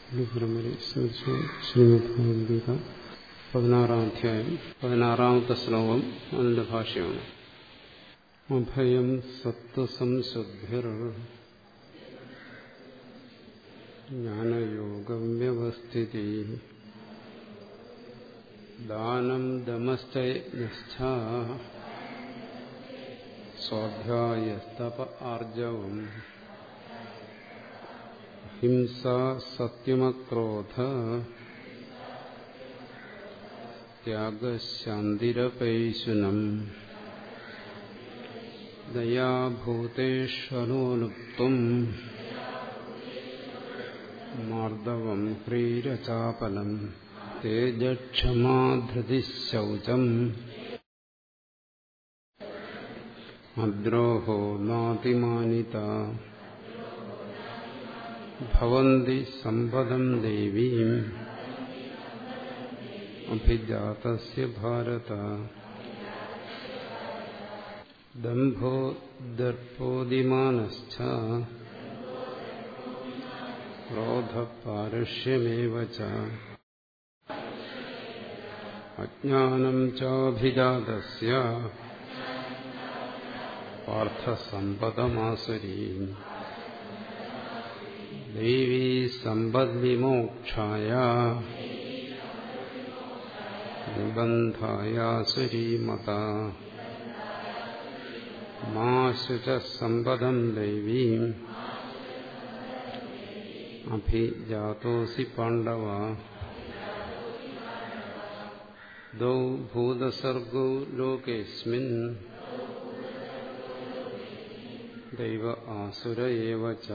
സ്മരിച്ചു ശ്രീമദ് ഭഗവത്ഗീത പതിനാറാം അധ്യായം പതിനാറാമത്തെ ശ്ലോകം അതിന്റെ ഭാഷയാണ് അഭയം സത്വസംശുദ്ധിർ ജ്ഞാനയോഗം വ്യവസ്ഥിതി ദാനം ദമശ്ച സ്വാധ്യായസ്തപ ആർജവം ഹിംസ സത്യമക്രോധ ത്യാഗശാന്തിരപൈശുനം ദയാഭൂതേഷനോനുക്തം മാർദ്ദവം ഹ്രീരചാപലം തേജക്ഷമാധൃതിശൗചം അദ്രോഹോ നാതിമാനിത ഭവന്തി സമ്പദം ദേവീം അഭിജാതസ്യ ഭാരത ദംഭോ ദർപ്പോദിമാനശ്ച ക്രോധപാരുഷ്യമേവ ച അജ്ഞാനം ചാഭിജാതസ്യ പാർത്ഥസമ്പദമാസുരീം ദേവീ സമ്പദ്വിമോക്ഷായ നിബന്ധായാസുരീമത മാ ശുച സമ്പദം ദേവീം അഭിജാതോസി പാണ്ഡവ ദൗ ഭൂതസർഗോ ലോകേസ്മിൻ ദൈവ ആസുര ഏവ ച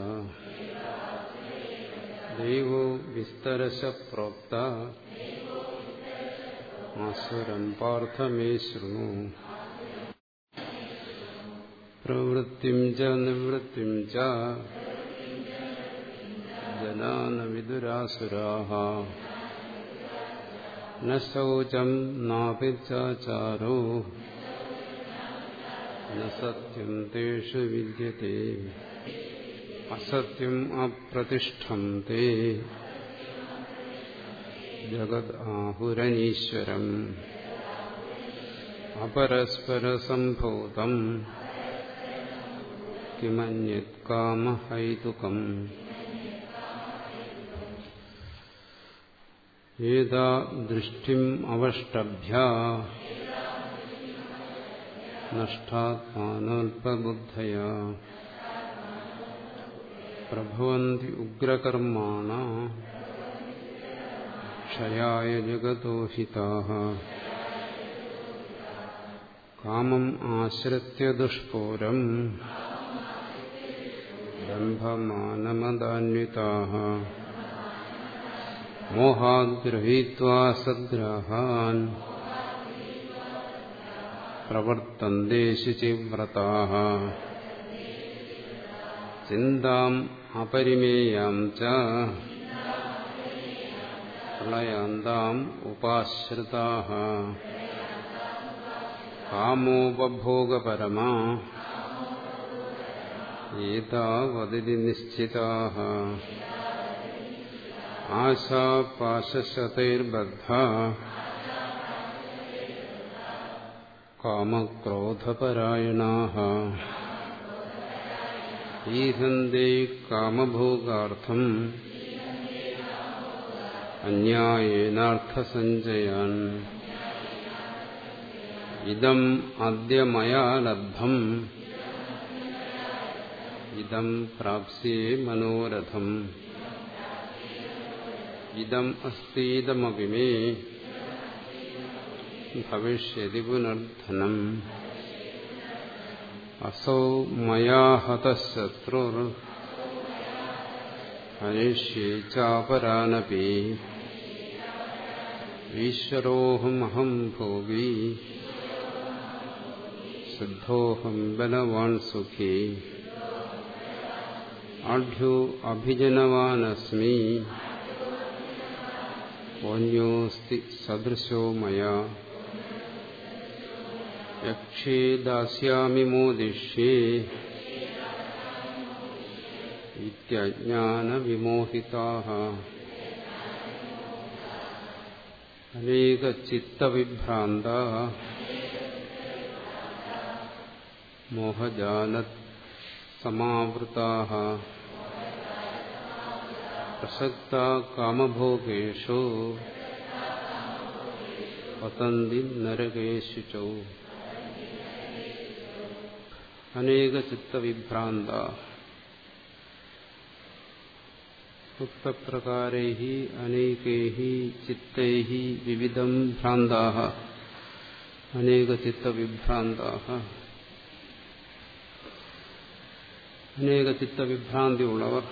ദൈവോ വിസ്തരശ പ്രോക്ത ആസുരം പാർത്ഥ മേ ശൃണു പ്രവൃത്തിം ച നിവൃത്തിം ച ജനാന വിദുരാസുരാः ന ശൗചം നാപി ചാചാരോ ന സത്യം തേഷു വിദ്യത്തെ അസത്യം അപ്രതിഷ്ഠം തേ ജഗത് ആഹുരനീശ്വരം അപരസ്പരസംഭൂതം കിമന്യത് കാമഹൈതുകം ഏതാ ദൃഷ്ടിം അവഷ്ടഭ്യ നഷ്ടാത്മാനോൽപബുദ്ധയാ പ്രഭവന്തി ഉഗ്രകർമാണ ക്ഷയായ ജഗതോ ഹിതാഃ കാമം ആശ്രിത്യ ദുഷ്പൂരം ദംഭമാനമദാന്വിതാഃ മോഹാദ്ഗൃഹീത്വാ സദ്ഗ്രാഹാൻ പ്രവർത്തന്തേ ശുചിവ്രതാഃ ചിന്താം അപരിമേയാം ച പ്രളയാന്താം ഉപാശ്രിതാഃ കാമോപഭോഗപരമാ ഏതാവതിരി നിശ്ചിതാഃ ആശാപാശശതൈർബദ്ധ കാമക്രോധപരായണാഃ ഈഹന്തേ കാമഭോഗാർത്ഥം അന്യായേനാർത്ഥസഞ്ചയാൻ ഇതം അദ്യ മയാ ലബ്ധം ഇതം പ്രാപ്സ്യേ മനോരഥം ഇതം അസ്തീതമപി മേ ഭവിഷ്യതി പുനർധനം അസൗ മയാ ഹതശത്രുർ ഹനിഷ്യേ ചാപരാനപി ഈശ്വരോഹമഹം ഭോഗി സിദ്ധോഹം ബലവാൻ സുഖി ആഢ്യോ അഭിജനവാനസ്മി ഓന്യോസ്തി സദൃശോ മയാ യക്ഷേ ദാസ്യാമി മോദിഷ്യേ ഇത്യജ്ഞാനവിമോഹിതാः അനേക ചിത്തവിഭ്രാന്ത മോഹജാല സമാവൃതാ പ്രസക്ത കാമഭോഗേഷു പതന്തി നരകേശു അനേക ചിത്തവിഭ്രാന്ത ഉക്തപ്രകാരൈ അനേകൈ ചിത്തൈ വിവിധം ഭ്രാന്താ അനേക ചിത്തവിഭ്രാന്താ അനേക ചിത്തവിഭ്രാന്തി ഉള്ളവർ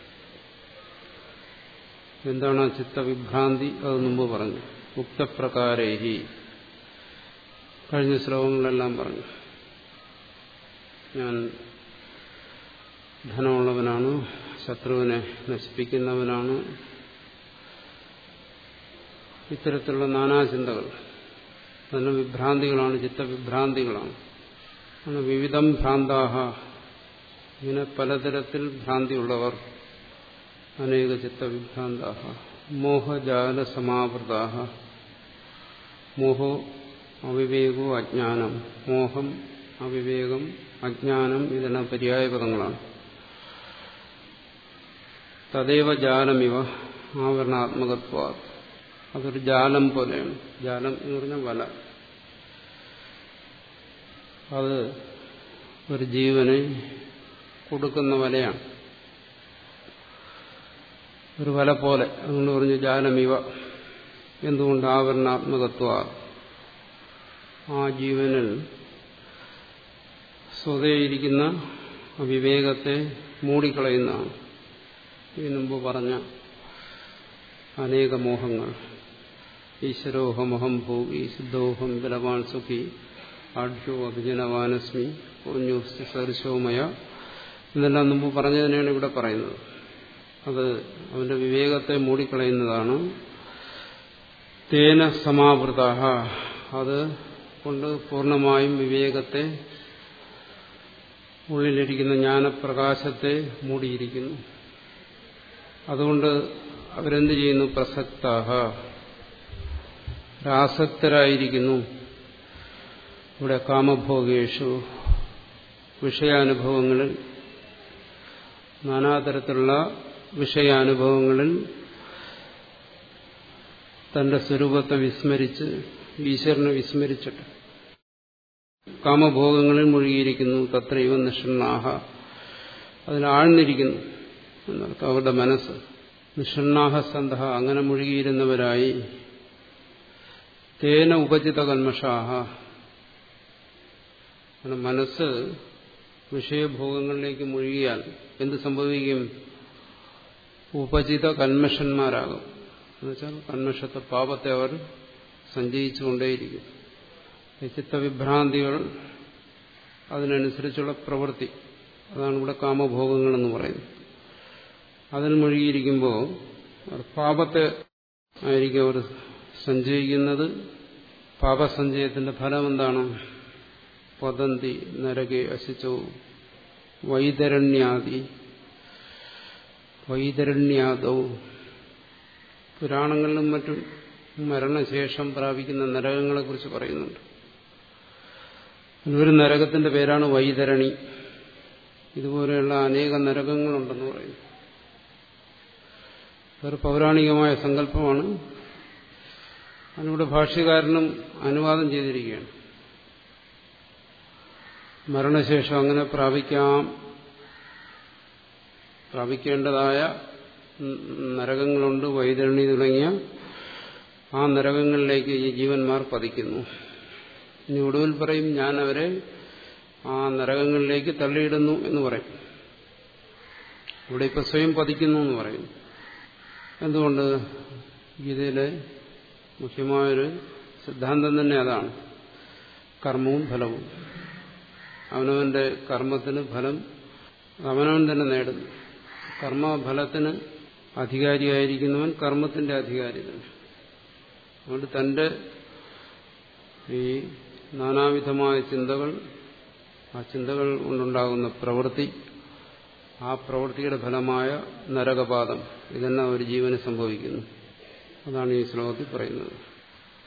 എന്താണ് ആ ചിത്തവിഭ്രാന്തി അത് മുമ്പ് പറഞ്ഞു ഉക്തപ്രകാരൈഹി കഴിഞ്ഞ ശ്ലോകങ്ങളെല്ലാം പറഞ്ഞു ഞാൻ ധനമുള്ളവനാണ് ശത്രുവിനെ നശിപ്പിക്കുന്നവനാണ് ഇത്തരത്തിലുള്ള നാനാചിന്തകൾ അതിന് വിഭ്രാന്തികളാണ് ചിത്തവിഭ്രാന്തികളാണ് ആണ് വിവിധം ഭ്രാന്താഹ ഇങ്ങനെ പലതരത്തിൽ ഭ്രാന്തിയുള്ളവർ അനേക ചിത്തവിഭ്രാന്താഹ മോഹജാല സമാവൃതാഹ മോഹോ അവിവേകോ അജ്ഞാനം മോഹം അവിവേകം അജ്ഞാനം ഇതെല്ലാം പര്യായ പദങ്ങളാണ് തദൈവ ജാലമിവ ആവരണാത്മകത്വ അതൊരു ജാലം പോലെയാണ് ജാലം എന്ന് പറഞ്ഞാൽ വല അത് ഒരു ജീവനെ കൊടുക്കുന്ന വലയാണ് ഒരു വല പോലെ അതുകൊണ്ട് പറഞ്ഞു ജാലമിവ എന്തുകൊണ്ട് ആവരണാത്മകത്വ ആ ജീവനിൽ സ്വതയിരിക്കുന്ന വിവേകത്തെ മൂടിക്കളയുന്നതാണ് ഈ മുമ്പ് പറഞ്ഞ അനേക മോഹങ്ങൾ ഈശ്വരോഹമഹം ഭോഗി സിദ്ധോഹം ബലവാൻ സുഖി ആഢ്യോ അഭിജനവാനസ്മി പുണ്യോസ്തി സദൃശോമയ എന്നെല്ലാം മുമ്പ് പറഞ്ഞതിനാണ് ഇവിടെ പറയുന്നത് അത് അവന്റെ വിവേകത്തെ മൂടിക്കളയുന്നതാണ് തേന സമാവൃത അത് കൊണ്ട് പൂർണ്ണമായും വിവേകത്തെ ഉള്ളിലിരിക്കുന്ന ജ്ഞാനപ്രകാശത്തെ മൂടിയിരിക്കുന്നു അതുകൊണ്ട് അവരെന്ത് ചെയ്യുന്നു പ്രസക്താഹ രാസക്തരായിരിക്കുന്നു ഇവിടെ കാമഭോഗേഷു വിഷയാനുഭവങ്ങളിൽ നാനാതരത്തിലുള്ള വിഷയാനുഭവങ്ങളിൽ തന്റെ സ്വരൂപത്തെ വിസ്മരിച്ച് ഈശ്വരനെ വിസ്മരിച്ചിട്ട് കാമഭോഗങ്ങളിൽ മുഴുകിയിരിക്കുന്നു തത്രൈവ നിഷണ്ണാഹ അതിലാഴ്ന്നിരിക്കുന്നു എന്നർത്ഥം അവരുടെ മനസ്സ് നിഷണ്ണാഹ സന്ത അങ്ങനെ മുഴുകിയിരുന്നവരായി തേന ഉപചിത കന്മഷാഹ മനസ്സ് വിഷയഭോഗങ്ങളിലേക്ക് മുഴുകിയാൽ എന്ത് സംഭവിക്കും ഉപചിത കന്മഷന്മാരാകും എന്നുവെച്ചാൽ കന്മഷത്തെ പാപത്തെ അവർ സഞ്ചയിച്ചുകൊണ്ടേയിരിക്കും ചിത്തവിഭ്രാന്തികൾ അതിനനുസരിച്ചുള്ള പ്രവൃത്തി അതാണ് ഇവിടെ കാമഭോഗങ്ങളെന്ന് പറയുന്നത് അതിൽ മുഴുകിയിരിക്കുമ്പോൾ പാപത്തെ ആയിരിക്കും അവർ സഞ്ചയിക്കുന്നത് പാപസഞ്ചയത്തിന്റെ ഫലം എന്താണ് പതന്തി നരകെ അശിച്ചോ വൈതരണ്യാദി വൈതരണ്യാദവും പുരാണങ്ങളിലും മറ്റും മരണശേഷം പ്രാപിക്കുന്ന നരകങ്ങളെക്കുറിച്ച് പറയുന്നുണ്ട് ഒരു നരകത്തിന്റെ പേരാണ് വൈതരണി ഇതുപോലെയുള്ള അനേക നരകങ്ങളുണ്ടെന്ന് പറയുന്നു അതൊരു പൗരാണികമായ സങ്കല്പമാണ് അതിലൂടെ ഭാഷ്യകാരനും അനുവാദം ചെയ്തിരിക്കുകയാണ് മരണശേഷം അങ്ങനെ പ്രാപിക്കാം പ്രാപിക്കേണ്ടതായ നരകങ്ങളുണ്ട് വൈതരണി തുടങ്ങിയ ആ നരകങ്ങളിലേക്ക് ഈ ജീവന്മാർ പതിക്കുന്നു ഇനി ഒടുവിൽ പറയും ഞാൻ അവരെ ആ നരകങ്ങളിലേക്ക് തള്ളിയിടുന്നു എന്ന് പറയും ഇവിടെ ഇപ്പൊ സ്വയം പതിക്കുന്നു എന്ന് പറയും എന്തുകൊണ്ട് ഗീതയിലെ മുഖ്യമായൊരു സിദ്ധാന്തം തന്നെ അതാണ് കർമ്മവും ഫലവും അവനവന്റെ കർമ്മത്തിന് ഫലം അവനവൻ തന്നെ നേടുന്നു കർമ്മഫലത്തിന് അധികാരിയായിരിക്കുന്നവൻ കർമ്മത്തിന്റെ അധികാരി തന്നെ അതുകൊണ്ട് തന്റെ ഈ നാനാവിധമായ ചിന്തകൾ ആ ചിന്തകൾ കൊണ്ടുണ്ടാകുന്ന പ്രവൃത്തി ആ പ്രവൃത്തിയുടെ ഫലമായ നരകപാതം ഇതെല്ലാം ഒരു ജീവന് സംഭവിക്കുന്നു അതാണ് ഈ ശ്ലോകത്തിൽ പറയുന്നത്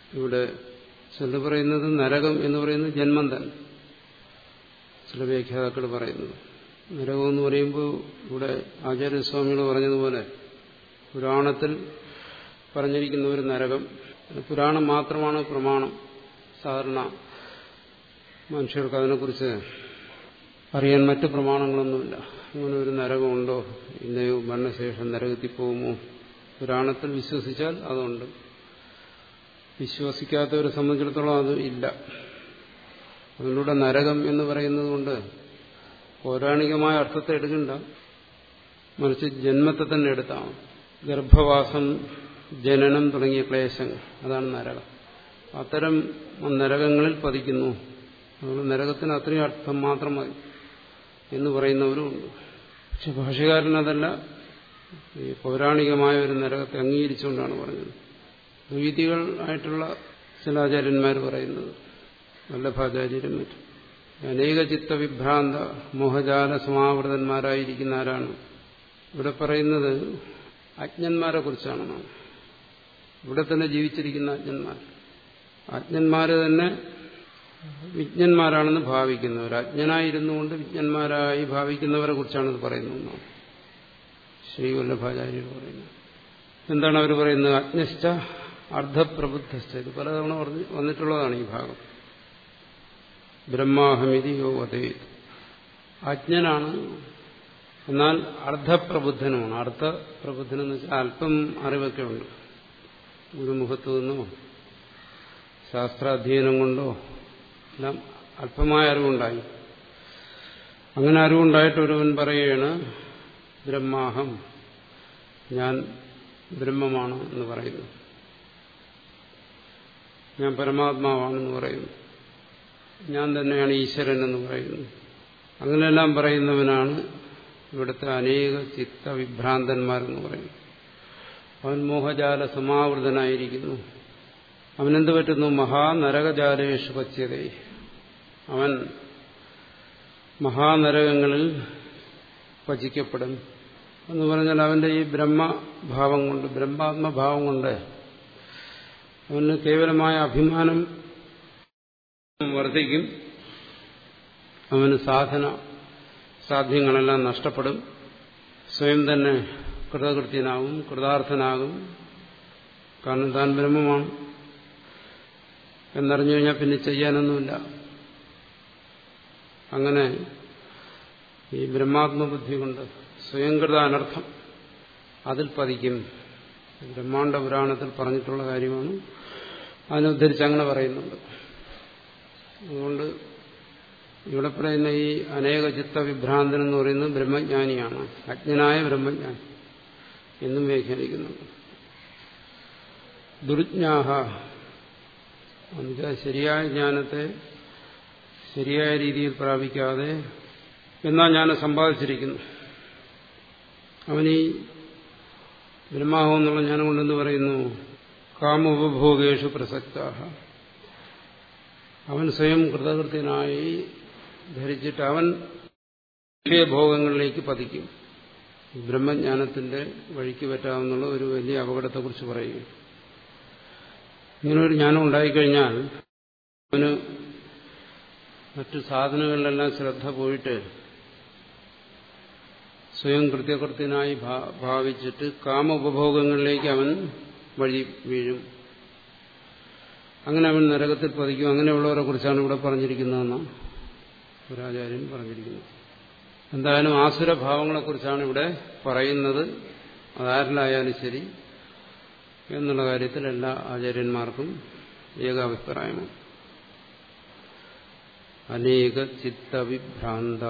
ഇവിടെ ചില പറയുന്നത് നരകം എന്ന് പറയുന്നത് ജന്മം തന്നെ ചില വ്യാഖ്യാതാക്കൾ പറയുന്നത് നരകം എന്ന് പറയുമ്പോൾ ഇവിടെ ആചാര്യസ്വാമികൾ പറഞ്ഞതുപോലെ പുരാണത്തിൽ പറഞ്ഞിരിക്കുന്ന ഒരു നരകം പുരാണം മാത്രമാണ് പ്രമാണം സാധാരണ മനുഷ്യർക്ക് അതിനെക്കുറിച്ച് അറിയാൻ മറ്റ് പ്രമാണങ്ങളൊന്നുമില്ല അങ്ങനെ ഒരു നരകമുണ്ടോ ഇന്നയോ മരണശേഷം നരകത്തിൽ പോകുമോ പുരാണത്തിൽ വിശ്വസിച്ചാൽ അതുണ്ട് വിശ്വസിക്കാത്തവരെ സംബന്ധിച്ചിടത്തോളം അത് ഇല്ല അതിലൂടെ നരകം എന്ന് പറയുന്നത് കൊണ്ട് പൗരാണികമായ അർത്ഥത്തെ എടുക്കണ്ട മറിച്ച് ജന്മത്തെ തന്നെ എടുത്താണ് ഗർഭവാസം ജനനം തുടങ്ങിയ ക്ലേശങ്ങൾ അതാണ് നരകം അത്തരം നരകങ്ങളിൽ പതിക്കുന്നു അതുകൊണ്ട് നരകത്തിന് അത്രയും അർത്ഥം മാത്രം മതി എന്ന് പറയുന്നവരുമുണ്ട് പക്ഷെ ഭാഷകാരൻ അതല്ല ഈ പൗരാണികമായ ഒരു നരകത്തെ അംഗീകരിച്ചുകൊണ്ടാണ് പറഞ്ഞത് ദ്വീതികൾ ആയിട്ടുള്ള ചില ആചാര്യന്മാർ പറയുന്നത് വല്ലഭാചാര്യരും മറ്റും അനേക ചിത്തവിഭ്രാന്ത മോഹജാല സമാവൃതന്മാരായിരിക്കുന്ന ആരാണ് ഇവിടെ പറയുന്നത് അജ്ഞന്മാരെ കുറിച്ചാണെന്നാണ് ഇവിടെ തന്നെ ജീവിച്ചിരിക്കുന്ന അജ്ഞന്മാർ അജ്ഞന്മാര് തന്നെ വിജ്ഞന്മാരാണെന്ന് ഭാവിക്കുന്നവർ അജ്ഞനായിരുന്നു കൊണ്ട് വിജ്ഞന്മാരായി ഭാവിക്കുന്നവരെ കുറിച്ചാണ് ഇത് പറയുന്നത് ശ്രീവല്ലഭാചാര്യർ പറയുന്നത് എന്താണ് അവർ പറയുന്നത് അജ്ഞശ്ച അർദ്ധപ്രബുദ്ധശ്ച ഇത് പലതവണ വന്നിട്ടുള്ളതാണ് ഈ ഭാഗം ബ്രഹ്മാഹമിതി യോ വധേ അജ്ഞനാണ് എന്നാൽ അർദ്ധപ്രബുദ്ധനുമാണ് അർദ്ധപ്രബുദ്ധനെന്ന് വെച്ചാൽ അല്പം അറിവൊക്കെ ഉണ്ട് ഗുരുമുഖത്തു നിന്നോ ശാസ്ത്രാധ്യയനം കൊണ്ടോ എല്ലാം അല്പമായ അറിവുണ്ടായി അങ്ങനെ അറിവുണ്ടായിട്ട് ഒരുവൻ പറയുകയാണ് ബ്രഹ്മാഹം ഞാൻ ബ്രഹ്മമാണ് എന്ന് പറയുന്നു ഞാൻ പരമാത്മാവാണെന്ന് പറയുന്നു ഞാൻ തന്നെയാണ് ഈശ്വരൻ എന്ന് പറയുന്നു അങ്ങനെയെല്ലാം പറയുന്നവനാണ് ഇവിടുത്തെ അനേക ചിത്തവിഭ്രാന്തന്മാരെന്ന് പറയുന്നു അവൻ മോഹജാല സമാവൃതനായിരിക്കുന്നു അവനെന്ത് പറ്റുന്നു മഹാനരകജാലേഷു പച്യതേ അവൻ മഹാനരകങ്ങളിൽ പചിക്കപ്പെടും എന്ന് പറഞ്ഞാൽ അവന്റെ ഈ ബ്രഹ്മഭാവം കൊണ്ട് ബ്രഹ്മാത്മഭാവം കൊണ്ട് അവന് കേവലമായ അഭിമാനം വർദ്ധിക്കും അവന് സാധന സാധ്യങ്ങളെല്ലാം നഷ്ടപ്പെടും സ്വയം തന്നെ കൃതകൃത്യനാകും കൃതാർത്ഥനാകും കാരണം താൻ ബ്രഹ്മമാണ് എന്നറിഞ്ഞു കഴിഞ്ഞാൽ പിന്നെ ചെയ്യാനൊന്നുമില്ല അങ്ങനെ ഈ ബ്രഹ്മാത്മബുദ്ധി കൊണ്ട് സ്വയംകൃത അനർത്ഥം അതിൽ പതിക്കും ബ്രഹ്മാണ്ഡ പുരാണത്തിൽ പറഞ്ഞിട്ടുള്ള കാര്യമാണ് അതിനുദ്ധരിച്ച് അങ്ങനെ പറയുന്നുണ്ട് അതുകൊണ്ട് ഇവിടെ പറയുന്ന ഈ അനേക ചിത്തവിഭ്രാന്തൻ എന്ന് പറയുന്നത് ബ്രഹ്മജ്ഞാനിയാണ് അജ്ഞനായ ബ്രഹ്മജ്ഞാനി എന്നും വ്യാഖ്യാനിക്കുന്നുണ്ട് ദുർജ്ഞാഹ എന്നുവെച്ചാൽ ശരിയായ ജ്ഞാനത്തെ ശരിയായ രീതിയിൽ പ്രാപിക്കാതെ എന്നാ ജ്ഞാനം സമ്പാദിച്ചിരിക്കുന്നു അവനീ ബ്രഹ്മാഹം എന്നുള്ള ജ്ഞാനം കൊണ്ടെന്ന് പറയുന്നു കാമോപഭോഗേഷു പ്രസക്താഹ അവൻ സ്വയം കൃതകൃത്യനായി ധരിച്ചിട്ട് അവൻ ഭോഗങ്ങളിലേക്ക് പതിക്കും ബ്രഹ്മജ്ഞാനത്തിന്റെ വഴിക്ക് പറ്റാവുന്നുള്ള ഒരു വലിയ അപകടത്തെക്കുറിച്ച് പറയുകയും ഇങ്ങനെ ഒരു ജ്ഞാനം ഉണ്ടായിക്കഴിഞ്ഞാൽ അവന് മറ്റു സാധനങ്ങളിലെല്ലാം ശ്രദ്ധ പോയിട്ട് സ്വയം കൃത്യകൃത്യനായി ഭാവിച്ചിട്ട് കാമോപഭോഗങ്ങളിലേക്ക് അവൻ വഴി വീഴും അങ്ങനെ അവൻ നരകത്തിൽ പതിക്കും അങ്ങനെയുള്ളവരെ കുറിച്ചാണ് ഇവിടെ പറഞ്ഞിരിക്കുന്നതെന്ന് ഒരാചാര്യൻ പറഞ്ഞിരിക്കുന്നത് എന്തായാലും ആസുരഭാവങ്ങളെക്കുറിച്ചാണ് ഇവിടെ പറയുന്നത് അതാരിലായാലും ശരി എന്നുള്ള കാര്യത്തിൽ എല്ലാ ആചാര്യന്മാർക്കും ഏകാഭിപ്രായമാണ് അനേക ചിത്തവിഭ്രാന്ത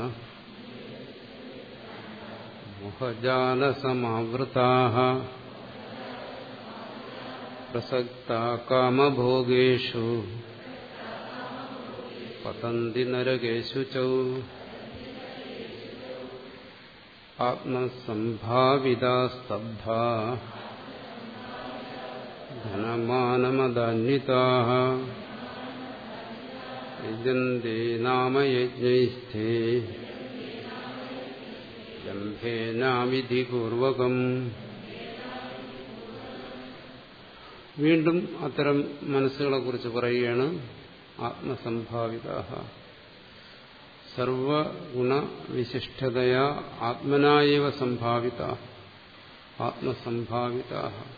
മുഖജാലസമാവൃതാ പ്രസക്ത കാമഭോഗേഷു പതന്തി നരകേഷു ചൗ ആത്മസംഭാവിതാസ്തബ്ധ ധനമാനമദാന്വിതാ യജന്തേ നാമയജ്ഞൈസ്ഥേ ജംഭേനാവിധിപൂർവകം വീണ്ടും അത്തരം മനസ്സുകളെ കുറിച്ച് പറയുകയാണ് ആത്മസംഭാവിത സർവഗുണവിശിഷ്ടതയാ ആത്മനായവ സംഭാവിത ആത്മസംഭാവിത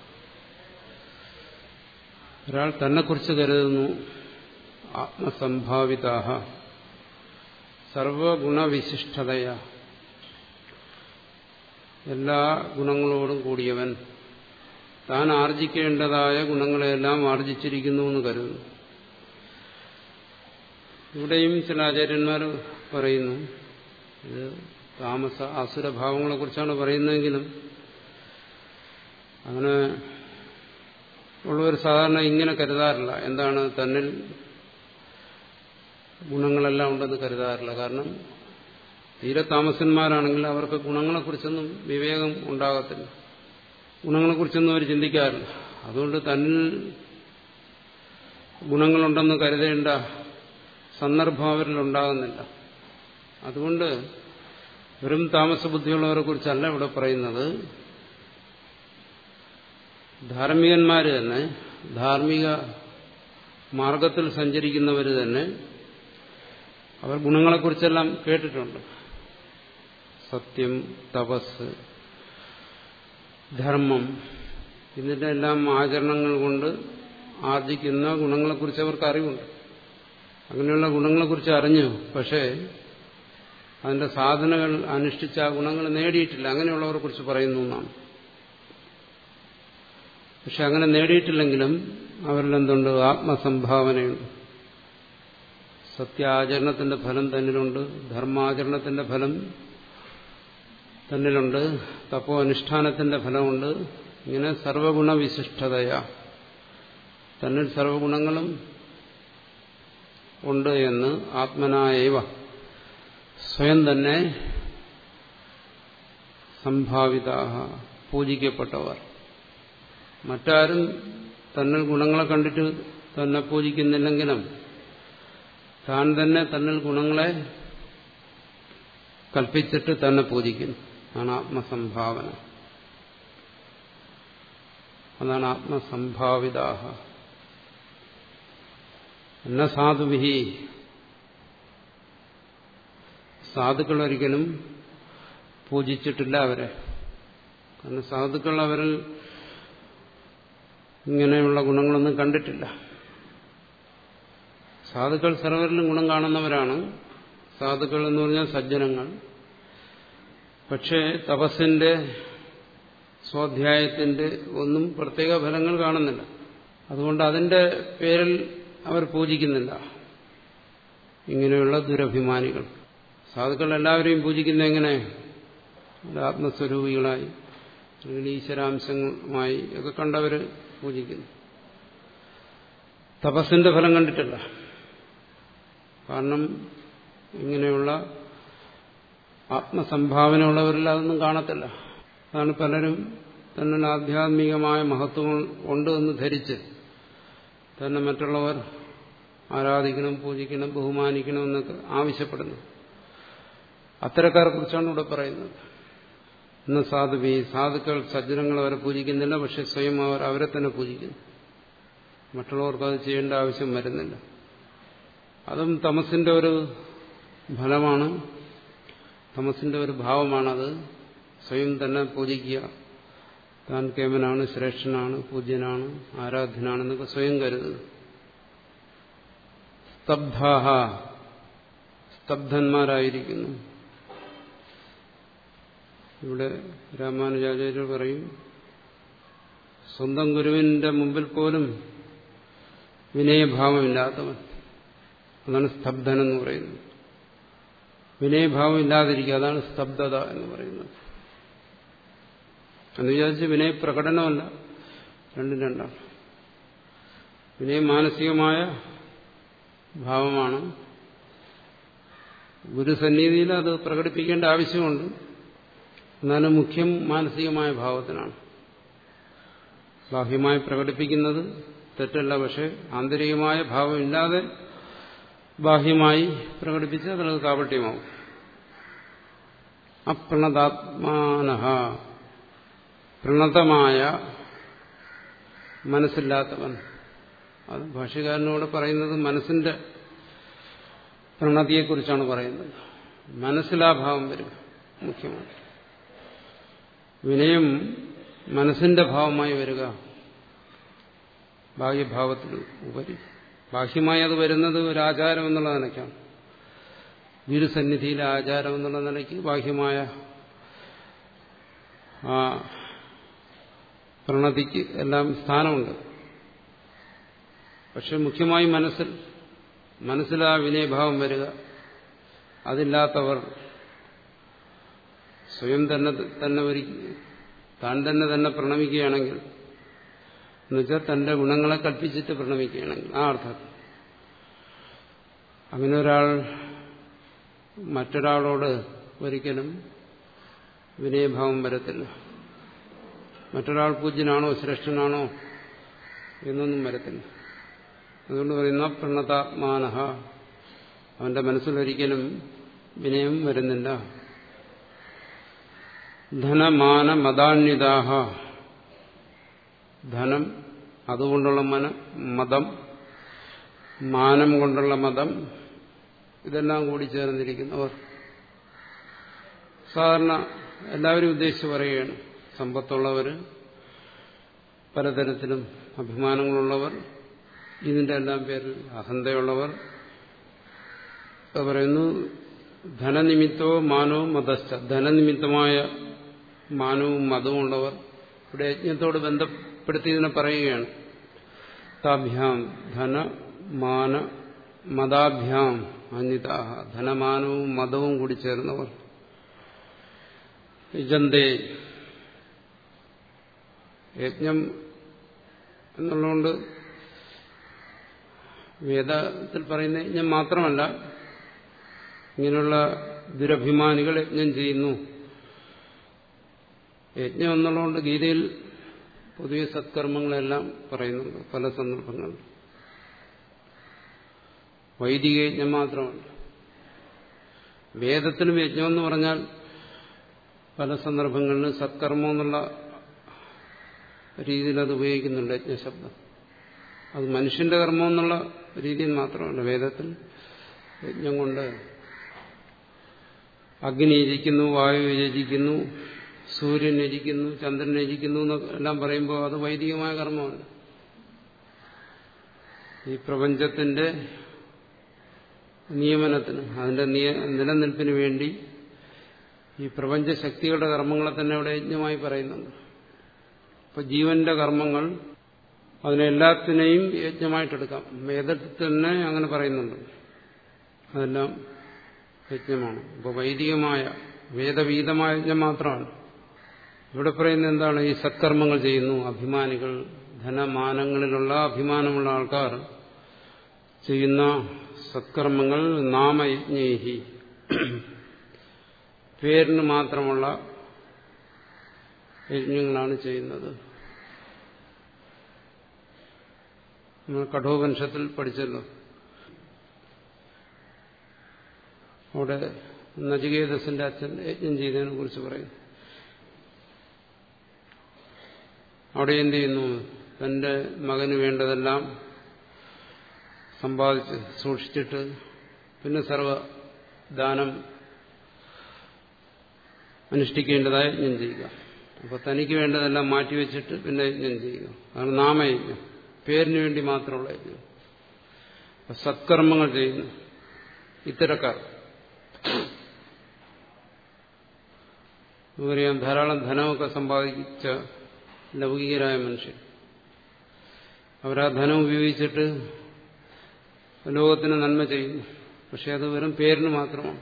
ഒരാൾ തന്നെക്കുറിച്ച് കരുതുന്നു ആത്മസംഭാവിത സർവഗുണവിശിഷ്ടതയാ എല്ലാ ഗുണങ്ങളോടും കൂടിയവൻ താൻ ആർജിക്കേണ്ടതായ ഗുണങ്ങളെല്ലാം ആർജിച്ചിരിക്കുന്നു എന്ന് കരുതുന്നു ഇവിടെയും ചില ആചാര്യന്മാർ പറയുന്നു ഇത് താമസ അസുരഭാവങ്ങളെ കുറിച്ചാണ് പറയുന്നതെങ്കിലും അങ്ങനെ ഉള്ളവർ സാധാരണ ഇങ്ങനെ കരുതാറില്ല എന്താണ് തന്നിൽ ഗുണങ്ങളെല്ലാം ഉണ്ടെന്ന് കരുതാറില്ല കാരണം തീരെ താമസന്മാരാണെങ്കിൽ അവർക്ക് ഗുണങ്ങളെക്കുറിച്ചൊന്നും വിവേകം ഉണ്ടാകത്തില്ല ഗുണങ്ങളെക്കുറിച്ചൊന്നും അവർ ചിന്തിക്കാറില്ല അതുകൊണ്ട് തന്നിൽ ഗുണങ്ങളുണ്ടെന്ന് കരുതേണ്ട സന്ദർഭം അവരിൽ ഉണ്ടാകുന്നില്ല അതുകൊണ്ട് വെറും താമസബുദ്ധിയുള്ളവരെ കുറിച്ചല്ല ഇവിടെ പറയുന്നത് ധാർമ്മികന്മാർ തന്നെ ധാർമ്മിക മാർഗത്തിൽ സഞ്ചരിക്കുന്നവർ തന്നെ അവർ ഗുണങ്ങളെക്കുറിച്ചെല്ലാം കേട്ടിട്ടുണ്ട് സത്യം തപസ് ധർമ്മം ഇതിന്റെ എല്ലാം ആചരണങ്ങൾ കൊണ്ട് ആർജിക്കുന്ന ഗുണങ്ങളെക്കുറിച്ച് അവർക്ക് അറിവുണ്ട് അങ്ങനെയുള്ള ഗുണങ്ങളെക്കുറിച്ച് അറിഞ്ഞു പക്ഷേ അതിന്റെ സാധനകൾ അനുഷ്ഠിച്ച ആ ഗുണങ്ങൾ നേടിയിട്ടില്ല അങ്ങനെയുള്ളവരെ കുറിച്ച് പറയുന്നു എന്നാണ് പക്ഷെ അങ്ങനെ നേടിയിട്ടില്ലെങ്കിലും അവരിൽ എന്തുണ്ട് ആത്മസംഭാവനയുണ്ട് സത്യാചരണത്തിന്റെ ഫലം തന്നിലുണ്ട് ധർമാചരണത്തിന്റെ ഫലം തന്നിലുണ്ട് തപ്പോ അനുഷ്ഠാനത്തിന്റെ ഫലമുണ്ട് ഇങ്ങനെ സർവഗുണവിശിഷ്ടതയാ തന്നിൽ സർവഗുണങ്ങളും ഉണ്ട് എന്ന് ആത്മനായവ സ്വയം തന്നെ സംഭാവിത പൂജിക്കപ്പെട്ടവർ മറ്റാരും തന്നിൽ ഗുണങ്ങളെ കണ്ടിട്ട് തന്നെ പൂജിക്കുന്നില്ലെങ്കിലും താൻ തന്നെ തന്നിൽ ഗുണങ്ങളെ കൽപ്പിച്ചിട്ട് തന്നെ പൂജിക്കുന്നു ആണ് ആത്മസംഭാവന അതാണ് ആത്മസംഭാവിതാഹ എന്ന സാധുവിഹി സാധുക്കൾ ഒരിക്കലും പൂജിച്ചിട്ടില്ല അവരെ കാരണം സാധുക്കൾ അവരിൽ ഇങ്ങനെയുള്ള ഗുണങ്ങളൊന്നും കണ്ടിട്ടില്ല സാധുക്കൾ സർവരിലും ഗുണം കാണുന്നവരാണ് സാധുക്കൾ എന്ന് പറഞ്ഞാൽ സജ്ജനങ്ങൾ പക്ഷേ തപസ്സിന്റെ സ്വാധ്യായത്തിന്റെ ഒന്നും പ്രത്യേക ഫലങ്ങൾ കാണുന്നില്ല അതുകൊണ്ട് അതിന്റെ പേരിൽ അവർ പൂജിക്കുന്നില്ല ഇങ്ങനെയുള്ള ദുരഭിമാനികൾ സാധുക്കൾ എല്ലാവരെയും പൂജിക്കുന്ന എങ്ങനെ ആത്മസ്വരൂപികളായി അല്ലെങ്കിൽ ഈശ്വരാംശങ്ങളുമായി ഒക്കെ കണ്ടവർ പൂജിക്കുന്നു തപസ്സിന്റെ ഫലം കണ്ടിട്ടില്ല കാരണം ഇങ്ങനെയുള്ള ആത്മസംഭാവന ഉള്ളവരിൽ അതൊന്നും കാണത്തില്ല അതാണ് പലരും തന്നെ ആധ്യാത്മികമായ മഹത്വങ്ങൾ ഉണ്ട് എന്ന് ധരിച്ച് തന്നെ മറ്റുള്ളവർ ആരാധിക്കണം പൂജിക്കണം ബഹുമാനിക്കണം എന്നൊക്കെ ആവശ്യപ്പെടുന്നു അത്തരക്കാരെ കുറിച്ചാണ് ഇവിടെ പറയുന്നത് ഇന്ന് സാധുവി സാധുക്കൾ സജ്ജനങ്ങൾ അവരെ പൂജിക്കുന്നില്ല പക്ഷെ സ്വയം അവർ അവരെ തന്നെ പൂജിക്കുന്നു മറ്റുള്ളവർക്ക് അത് ചെയ്യേണ്ട ആവശ്യം വരുന്നില്ല അതും തമസിന്റെ ഒരു ഫലമാണ് തമസിന്റെ ഒരു ഭാവമാണത് സ്വയം തന്നെ പൂജിക്കുക താൻ കേമനാണ് ശ്രേഷ്ഠനാണ് പൂജ്യനാണ് ആരാധ്യനാണെന്നൊക്കെ സ്വയം കരുതുന്നു സ്തബ്ധാഹ സ്തബ്ധന്മാരായിരിക്കുന്നു ഇവിടെ രാമാനുജാചാര്യർ പറയും സ്വന്തം ഗുരുവിന്റെ മുമ്പിൽ പോലും വിനയഭാവമില്ലാത്തവൻ അതാണ് സ്തബ്ധൻ എന്ന് പറയുന്നത് വിനയഭാവം ഇല്ലാതിരിക്കുക അതാണ് സ്തബ്ധത എന്ന് പറയുന്നത് എന്ന് വിചാരിച്ച് വിനയപ്രകടനമല്ല രണ്ടും രണ്ടാണ് വിനയം മാനസികമായ ഭാവമാണ് ഗുരുസന്നിധിയിൽ അത് പ്രകടിപ്പിക്കേണ്ട ആവശ്യമുണ്ട് എന്നാലും മുഖ്യം മാനസികമായ ഭാവത്തിനാണ് ബാഹ്യമായി പ്രകടിപ്പിക്കുന്നത് തെറ്റല്ല പക്ഷെ ആന്തരികമായ ഭാവമില്ലാതെ ബാഹ്യമായി പ്രകടിപ്പിച്ച് അതിനത് കാപട്യമാവും അപ്രണതാത്മാന പ്രണതമായ മനസ്സില്ലാത്തവൻ അത് ഭാഷ്യകാരനോട് പറയുന്നത് മനസ്സിന്റെ പ്രണതിയെക്കുറിച്ചാണ് പറയുന്നത് മനസ്സിലാഭാവം വരും മുഖ്യമാണ് വിനയം മനസ്സിന്റെ ഭാവമായി വരിക ബാഹ്യഭാവത്തിൽ ഉപരി ബാഹ്യമായി അത് വരുന്നത് ഒരു ആചാരം എന്നുള്ള നിലയ്ക്കാണ് ഗുരുസന്നിധിയിലെ ആചാരം എന്നുള്ള നിലയ്ക്ക് ബാഹ്യമായ ആ പ്രണതിക്ക് എല്ലാം സ്ഥാനമുണ്ട് പക്ഷെ മുഖ്യമായി മനസ്സിൽ മനസ്സിലാ വിനയഭാവം വരിക അതില്ലാത്തവർ സ്വയം തന്നെ തന്നെ ഒരു താൻ തന്നെ തന്നെ പ്രണമിക്കുകയാണെങ്കിൽ എന്നുവെച്ചാൽ തന്റെ ഗുണങ്ങളെ കൽപ്പിച്ചിട്ട് പ്രണമിക്കുകയാണെങ്കിൽ ആ അർത്ഥത്തിൽ അങ്ങനെ ഒരാൾ മറ്റൊരാളോട് ഒരിക്കലും വിനയഭാവം വരത്തില്ല മറ്റൊരാൾ പൂജ്യനാണോ ശ്രേഷ്ഠനാണോ എന്നൊന്നും വരത്തില്ല അതുകൊണ്ട് പറയുന്ന പ്രണതാത്മാനഹ അവന്റെ മനസ്സിലൊരിക്കലും വിനയം വരുന്നില്ല ധനമാന മതാന്വിതാഹ ധനം അതുകൊണ്ടുള്ള മന മതം മാനം കൊണ്ടുള്ള മതം ഇതെല്ലാം കൂടി ചേർന്നിരിക്കുന്നവർ സാധാരണ എല്ലാവരും ഉദ്ദേശിച്ച് പറയുകയാണ് സമ്പത്തുള്ളവർ പലതരത്തിലും അഭിമാനങ്ങളുള്ളവർ ഇതിന്റെ എല്ലാം പേരിൽ അഹന്തയുള്ളവർ പറയുന്നു ധനനിമിത്തോ മാനവും മതസ്ഥ ധനനിമിത്തമായ മാനവും മതവുമുള്ളവർ ഇവിടെ യജ്ഞത്തോട് ബന്ധപ്പെടുത്തി ഇതിനെ പറയുകയാണ് താഭ്യാം ധന മാന മതാഭ്യാം അന്യതാഹ ധനമാനവും മതവും കൂടി ചേർന്നവർ യജന്തേ യജ്ഞം എന്നുള്ളതുകൊണ്ട് വേദത്തിൽ പറയുന്ന യജ്ഞം മാത്രമല്ല ഇങ്ങനെയുള്ള ദുരഭിമാനികൾ യജ്ഞം ചെയ്യുന്നു യജ്ഞം എന്നുള്ളതുകൊണ്ട് ഗീതയിൽ പൊതുവെ സത്കർമ്മങ്ങളെല്ലാം പറയുന്നുണ്ട് പല സന്ദർഭങ്ങളിൽ വൈദിക യജ്ഞം മാത്രമല്ല വേദത്തിലും യജ്ഞം എന്ന് പറഞ്ഞാൽ പല സന്ദർഭങ്ങളിലും സത്കർമ്മം എന്നുള്ള രീതിയിൽ അത് ഉപയോഗിക്കുന്നുണ്ട് യജ്ഞശബ്ദം അത് മനുഷ്യന്റെ കർമ്മം എന്നുള്ള രീതിയിൽ മാത്രമല്ല വേദത്തിൽ യജ്ഞം കൊണ്ട് അഗ്നി ഇരിക്കുന്നു വായു രചിക്കുന്നു സൂര്യൻ ഇരിക്കുന്നു ചന്ദ്രൻ ഇരിക്കുന്നു എന്നെല്ലാം പറയുമ്പോൾ അത് വൈദികമായ കർമ്മമാണ് ഈ പ്രപഞ്ചത്തിന്റെ നിയമനത്തിന് അതിന്റെ നിലനിൽപ്പിന് വേണ്ടി ഈ പ്രപഞ്ച ശക്തികളുടെ കർമ്മങ്ങളെ തന്നെ ഇവിടെ യജ്ഞമായി പറയുന്നുണ്ട് അപ്പൊ ജീവന്റെ കർമ്മങ്ങൾ അതിനെല്ലാത്തിനെയും യജ്ഞമായിട്ടെടുക്കാം വേദത്തിൽ തന്നെ അങ്ങനെ പറയുന്നുണ്ട് അതെല്ലാം യജ്ഞമാണ് അപ്പോൾ വൈദികമായ വേദവീതമായ യജ്ഞം മാത്രമാണ് ഇവിടെ പറയുന്നത് എന്താണ് ഈ സത്കർമ്മങ്ങൾ ചെയ്യുന്നു അഭിമാനികൾ ധനമാനങ്ങളിലുള്ള അഭിമാനമുള്ള ആൾക്കാർ ചെയ്യുന്ന സത്കർമ്മങ്ങൾ നാമയജ്ഞേഹി പേരിന് മാത്രമുള്ള യജ്ഞങ്ങളാണ് ചെയ്യുന്നത് നമ്മൾ കഠോപനിഷത്തിൽ പഠിച്ചല്ലോ അവിടെ നചികേതസിന്റെ അച്ഛൻ യജ്ഞം ചെയ്തതിനെ കുറിച്ച് പറയും അവിടെ എന്ത് ചെയ്യുന്നു തന്റെ മകന് വേണ്ടതെല്ലാം സമ്പാദിച്ച് സൂക്ഷിച്ചിട്ട് പിന്നെ സർവദാനം അനുഷ്ഠിക്കേണ്ടതായ യജ്ഞം ചെയ്യുക അപ്പോൾ തനിക്ക് വേണ്ടതെല്ലാം മാറ്റിവെച്ചിട്ട് പിന്നെ യജ്ഞം ചെയ്യുക അതാണ് നാമയജ്ഞം പേരിന് വേണ്ടി മാത്രമുള്ള യജ്ഞം അപ്പൊ സത്കർമ്മങ്ങൾ ചെയ്യുന്നു ഇത്തരക്കാർ നമുക്കറിയാം ധാരാളം ധനമൊക്കെ സമ്പാദിച്ച ലൗകികരായ മനുഷ്യർ അവരാ ധനം ഉപയോഗിച്ചിട്ട് ലോകത്തിന് നന്മ ചെയ്യുന്നു പക്ഷെ അത് വെറും പേരിന് മാത്രമാണ്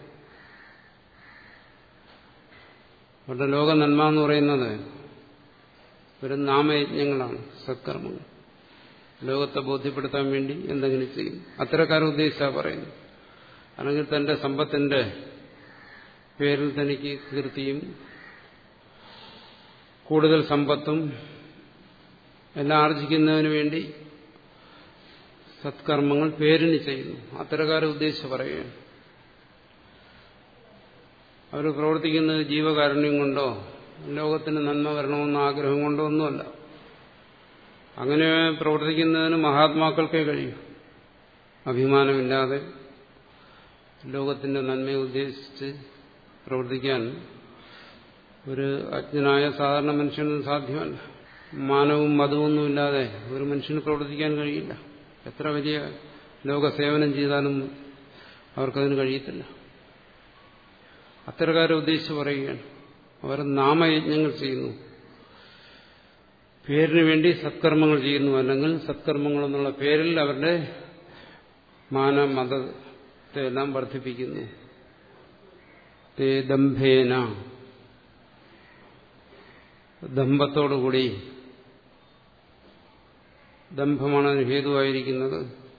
അവരുടെ ലോക നന്മ എന്ന് പറയുന്നത് വെറും നാമയജ്ഞങ്ങളാണ് സത്കർമ്മങ്ങൾ ലോകത്തെ ബോധ്യപ്പെടുത്താൻ വേണ്ടി എന്തെങ്കിലും ചെയ്യും അത്തരക്കാരെ ഉദ്ദേശിച്ചാ പറയുന്നു അല്ലെങ്കിൽ തന്റെ സമ്പത്തിന്റെ പേരിൽ തനിക്ക് കീർത്തിയും കൂടുതൽ സമ്പത്തും എല്ലാം ആർജിക്കുന്നതിന് വേണ്ടി സത്കർമ്മങ്ങൾ പേരിന് ചെയ്യുന്നു അത്തരക്കാരെ ഉദ്ദേശിച്ച് പറയുകയാണ് അവർ പ്രവർത്തിക്കുന്നത് ജീവകാരുണ്യം കൊണ്ടോ ലോകത്തിന് നന്മ വരണമെന്ന ആഗ്രഹം കൊണ്ടോ ഒന്നുമല്ല അങ്ങനെ പ്രവർത്തിക്കുന്നതിന് മഹാത്മാക്കൾക്കേ കഴിയും അഭിമാനമില്ലാതെ ലോകത്തിന്റെ നന്മയെ ഉദ്ദേശിച്ച് പ്രവർത്തിക്കാൻ ഒരു അജ്ഞനായ സാധാരണ മനുഷ്യന് സാധ്യമല്ല മാനവും മതമൊന്നുമില്ലാതെ ഒരു മനുഷ്യന് പ്രവർത്തിക്കാൻ കഴിയില്ല എത്ര വലിയ ലോകസേവനം ചെയ്താലും അവർക്കതിന് കഴിയത്തില്ല അത്തരക്കാരെ ഉദ്ദേശിച്ച് പറയുകയാണ് അവർ നാമയജ്ഞങ്ങൾ ചെയ്യുന്നു പേരിന് വേണ്ടി സത്കർമ്മങ്ങൾ ചെയ്യുന്നു അല്ലെങ്കിൽ സത്കർമ്മങ്ങൾ എന്നുള്ള പേരിൽ അവരുടെ മാന മതത്തെ എല്ലാം വർദ്ധിപ്പിക്കുന്നു തേ ദംഭേന ദമ്പത്തോടുകൂടി ദംഭമാണ് അതിന് ഹേതുവായിരിക്കുന്നത്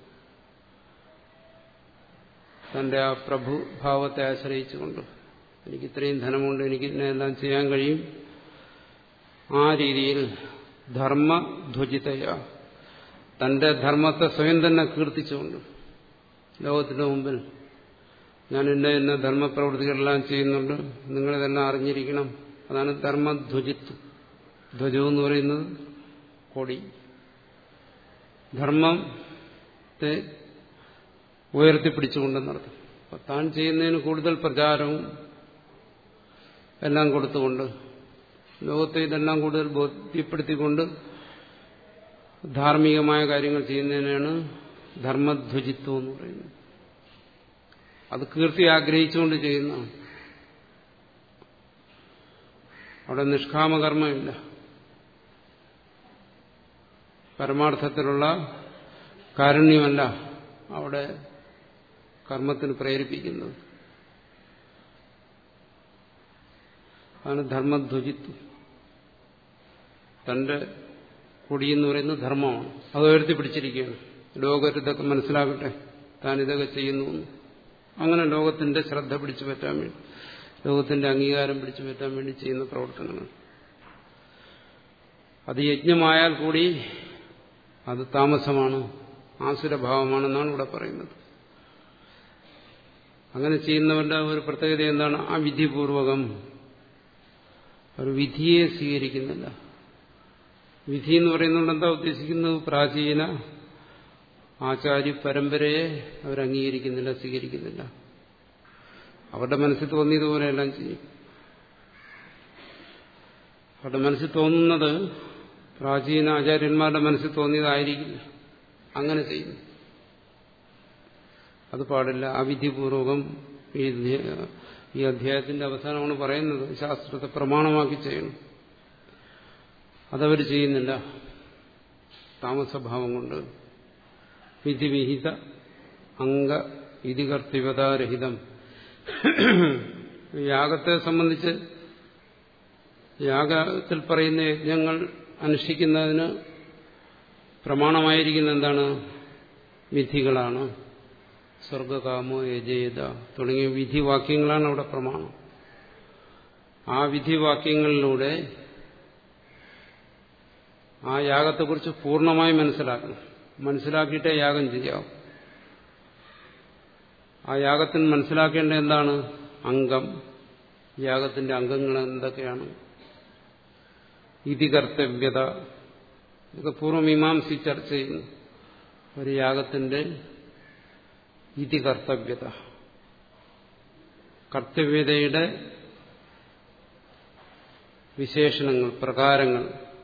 തന്റെ ആ പ്രഭുഭാവത്തെ ആശ്രയിച്ചുകൊണ്ട് എനിക്ക് ഇത്രയും ധനമുണ്ട് എനിക്ക് ഇതിനെല്ലാം ചെയ്യാൻ കഴിയും ആ രീതിയിൽ ധർമ്മധ്വജിതയ തന്റെ ധർമ്മത്തെ സ്വയം തന്നെ കീർത്തിച്ചുകൊണ്ട് ലോകത്തിന്റെ മുമ്പിൽ ഞാൻ എന്നെ എന്നെ ധർമ്മപ്രവൃത്തികളെല്ലാം ചെയ്യുന്നുണ്ട് നിങ്ങളിതെല്ലാം അറിഞ്ഞിരിക്കണം അതാണ് ധർമ്മധ്വജിത്വം ധ്വജം എന്ന് പറയുന്നത് കൊടി ധർമ്മത്തെ ഉയർത്തിപ്പിടിച്ചുകൊണ്ടെന്നർത്ഥം അപ്പം താൻ ചെയ്യുന്നതിന് കൂടുതൽ പ്രചാരവും എല്ലാം കൊടുത്തുകൊണ്ട് ലോകത്തെ ഇതെല്ലാം കൂടുതൽ ബോധ്യപ്പെടുത്തിക്കൊണ്ട് ധാർമ്മികമായ കാര്യങ്ങൾ ചെയ്യുന്നതിനാണ് ധർമ്മധ്വജിത്വം എന്ന് പറയുന്നത് അത് കീർത്തി ആഗ്രഹിച്ചുകൊണ്ട് ചെയ്യുന്നതാണ് അവിടെ നിഷ്കാമകർമ്മമില്ല പരമാർത്ഥത്തിലുള്ള കാരുണ്യമല്ല അവിടെ കർമ്മത്തിന് പ്രേരിപ്പിക്കുന്നത് അതാണ് ധർമ്മധ്വജിത്വം തന്റെ കൊടി എന്ന് പറയുന്നത് ധർമ്മമാണ് അത് ഉയർത്തിപ്പിടിച്ചിരിക്കുകയാണ് ലോകത്ത് ഇതൊക്കെ മനസ്സിലാകട്ടെ താൻ ഇതൊക്കെ ചെയ്യുന്നു അങ്ങനെ ലോകത്തിന്റെ ശ്രദ്ധ പിടിച്ചു പറ്റാൻ വേണ്ടി ലോകത്തിന്റെ അംഗീകാരം പിടിച്ചു പറ്റാൻ വേണ്ടി ചെയ്യുന്ന പ്രവർത്തനങ്ങൾ അത് യജ്ഞമായാൽ കൂടി അത് താമസമാണ് ആസുരഭാവമാണെന്നാണ് ഇവിടെ പറയുന്നത് അങ്ങനെ ചെയ്യുന്നവരുടെ ഒരു പ്രത്യേകത എന്താണ് ആ വിധിപൂർവകം ഒരു വിധിയെ സ്വീകരിക്കുന്നില്ല വിധി എന്ന് പറയുന്നത് എന്താ ഉദ്ദേശിക്കുന്നത് പ്രാചീന ആചാര്യ പരമ്പരയെ അവർ അംഗീകരിക്കുന്നില്ല സ്വീകരിക്കുന്നില്ല അവരുടെ മനസ്സിൽ തോന്നിയതുപോലെയെല്ലാം ചെയ്യും അവരുടെ മനസ്സിൽ തോന്നുന്നത് പ്രാചീന ആചാര്യന്മാരുടെ മനസ്സിൽ തോന്നിയതായിരിക്കില്ല അങ്ങനെ ചെയ്യുന്നു അത് പാടില്ല അവിധിപൂർവകം ഈ ഈ അധ്യായത്തിന്റെ അവസാനമാണ് പറയുന്നത് ശാസ്ത്രത്തെ പ്രമാണമാക്കി ചെയ്യണം അതവർ ചെയ്യുന്നില്ല താമസഭാവം കൊണ്ട് വിധിവിഹിത അംഗ ഇതികർത്തിവതാരഹിതം യാഗത്തെ സംബന്ധിച്ച് യാഗത്തിൽ പറയുന്ന യജ്ഞങ്ങൾ അനുഷ്ഠിക്കുന്നതിന് പ്രമാണമായിരിക്കുന്ന എന്താണ് വിധികളാണ് സ്വർഗകാമോ യജേത തുടങ്ങിയ വിധിവാക്യങ്ങളാണ് അവിടെ പ്രമാണം ആ വിധിവാക്യങ്ങളിലൂടെ ആ യാഗത്തെക്കുറിച്ച് പൂർണ്ണമായി മനസ്സിലാക്കണം മനസ്സിലാക്കിയിട്ടേ യാഗം ചെയ്യാം ആ യാഗത്തിന് മനസ്സിലാക്കേണ്ട എന്താണ് അംഗം യാഗത്തിന്റെ അംഗങ്ങൾ എന്തൊക്കെയാണ് ഇതികർത്തവ്യത ഇതൊക്കെ പൂർവ്വമീമാംസി ചർച്ച ചെയ്യുന്നു ഒരു യാഗത്തിന്റെ ഇതികർത്തവ്യത കർത്തവ്യതയുടെ വിശേഷണങ്ങൾ പ്രകാരങ്ങൾ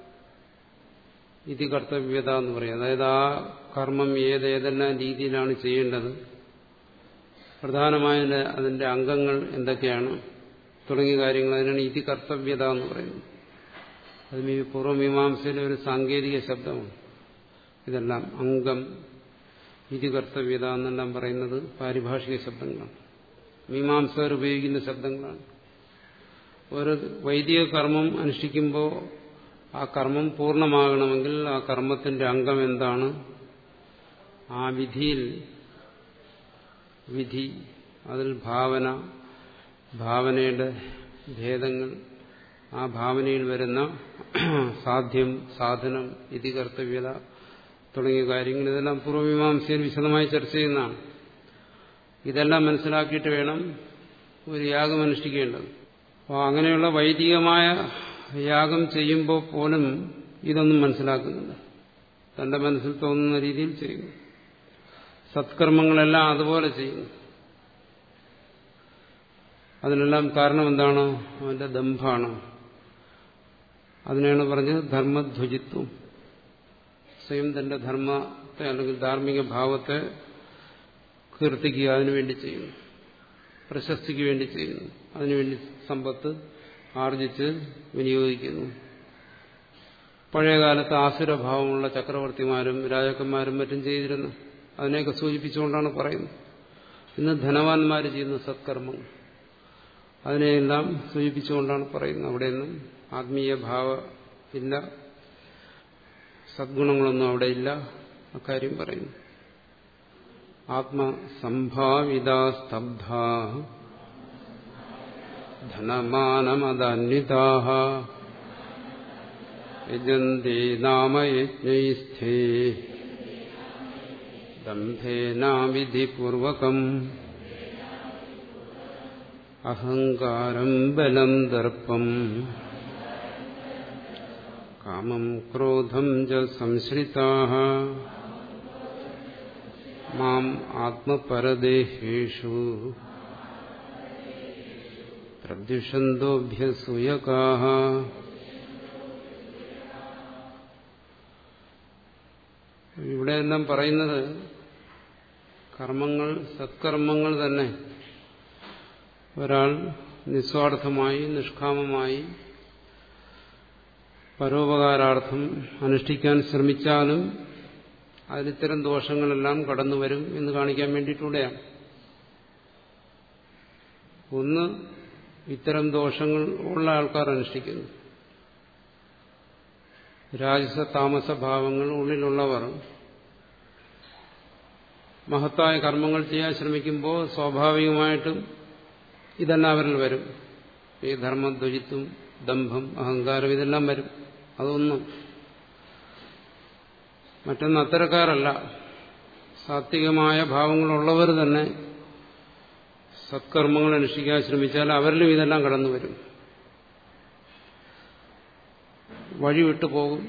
ഇതി കർത്തവ്യത എന്ന് പറയും അതായത് ആ കർമ്മം ഏത് ഏതെല്ലാം രീതിയിലാണ് ചെയ്യേണ്ടത് പ്രധാനമായ അതിന്റെ അംഗങ്ങൾ എന്തൊക്കെയാണ് തുടങ്ങിയ കാര്യങ്ങൾ അതിനാണ് ഇതി കർത്തവ്യത എന്ന് പറയുന്നത് അത് പൂർവ്വമീമാംസയിലെ ഒരു സാങ്കേതിക ശബ്ദമാണ് ഇതെല്ലാം അംഗം ഇതി കർത്തവ്യത എന്നെല്ലാം പറയുന്നത് പാരിഭാഷിക ശബ്ദങ്ങളാണ് മീമാംസകർ ഉപയോഗിക്കുന്ന ശബ്ദങ്ങളാണ് ഒരു വൈദിക കർമ്മം അനുഷ്ഠിക്കുമ്പോൾ ആ കർമ്മം പൂർണ്ണമാകണമെങ്കിൽ ആ കർമ്മത്തിന്റെ അംഗം എന്താണ് ആ വിധിയിൽ വിധി അതിൽ ഭാവന ഭാവനയുടെ ഭേദങ്ങൾ ആ ഭാവനയിൽ വരുന്ന സാധ്യം സാധനം ഇതി കർത്തവ്യത തുടങ്ങിയ കാര്യങ്ങൾ ഇതെല്ലാം പൂർവ്വമീമാംസയിൽ വിശദമായി ചർച്ച ചെയ്യുന്നതാണ് ഇതെല്ലാം മനസ്സിലാക്കിയിട്ട് വേണം ഒരു യാഗം അനുഷ്ഠിക്കേണ്ടത് അപ്പോൾ അങ്ങനെയുള്ള വൈദികമായ യാഗം ചെയ്യുമ്പോൾ പോലും ഇതൊന്നും മനസ്സിലാക്കുന്നില്ല തന്റെ മനസ്സിൽ തോന്നുന്ന രീതിയിൽ ചെയ്യുന്നു സത്കർമ്മങ്ങളെല്ലാം അതുപോലെ ചെയ്യുന്നു അതിനെല്ലാം കാരണം എന്താണ് അവന്റെ ദമ്ഭാണ് അതിനെയാണ് പറഞ്ഞത് ധർമ്മധ്വജിത്വം സ്വയം തന്റെ ധർമ്മത്തെ അല്ലെങ്കിൽ ധാർമ്മിക ഭാവത്തെ കീർത്തിക്കുക അതിനുവേണ്ടി ചെയ്യുന്നു പ്രശസ്തിക്ക് വേണ്ടി ചെയ്യുന്നു അതിനുവേണ്ടി സമ്പത്ത് ആർജിച്ച് വിനിയോഗിക്കുന്നു പഴയകാലത്ത് ആസുരഭാവമുള്ള ചക്രവർത്തിമാരും രാജാക്കന്മാരും മറ്റും ചെയ്തിരുന്നു അതിനെയൊക്കെ സൂചിപ്പിച്ചുകൊണ്ടാണ് പറയുന്നത് ഇന്ന് ധനവാന്മാർ ചെയ്യുന്ന സത്കർമ്മങ്ങൾ അതിനെയെല്ലാം സൂചിപ്പിച്ചുകൊണ്ടാണ് പറയുന്നത് അവിടെയൊന്നും ആത്മീയ ഭാവ ഇല്ല സദ്ഗുണങ്ങളൊന്നും അവിടെ ഇല്ല അക്കാര്യം പറയുന്നു ആത്മസംഭാവിത സ്തബ്ധ ധനമാനമദന്വിതാ യജന്തി നാമയജ്ഞൈസ്ഥേ ദംഭേനാവിധിപൂർവകം അഹങ്കാരം ബലം ദർപ്പം കാമം ക്രോധം ച സംശ്രിതാ മാം ആത്മപരദേഹേഷു പ്രദ്യുഷന്തോഭ്യസൂയകാ ഇവിടെ എല്ലാം പറയുന്നത് കർമ്മങ്ങൾ സത്കർമ്മങ്ങൾ തന്നെ ഒരാൾ നിസ്വാർത്ഥമായി നിഷ്കാമമായി പരോപകാരാർത്ഥം അനുഷ്ഠിക്കാൻ ശ്രമിച്ചാലും അതിലിത്തരം ദോഷങ്ങളെല്ലാം കടന്നു വരും എന്ന് കാണിക്കാൻ വേണ്ടിയിട്ടൂടെയാണ് ഒന്ന് ഇത്തരം ദോഷങ്ങൾ ഉള്ള ആൾക്കാർ അനുഷ്ഠിക്കുന്നു രാജസ താമസ ഭാവങ്ങൾ ഉള്ളിലുള്ളവർ മഹത്തായ കർമ്മങ്ങൾ ചെയ്യാൻ ശ്രമിക്കുമ്പോൾ സ്വാഭാവികമായിട്ടും ഇതെല്ലാം അവരിൽ വരും ഈ ധർമ്മധ്വജിത്വം ദമ്പം അഹങ്കാരം ഇതെല്ലാം വരും അതൊന്നും മറ്റൊന്ന് അത്തരക്കാരല്ല സാത്വികമായ ഭാവങ്ങളുള്ളവർ തന്നെ സത്കർമ്മങ്ങൾ അനുഷ്ഠിക്കാൻ ശ്രമിച്ചാൽ അവരിലും ഇതെല്ലാം കടന്നു വരും വഴി വിട്ടു പോകും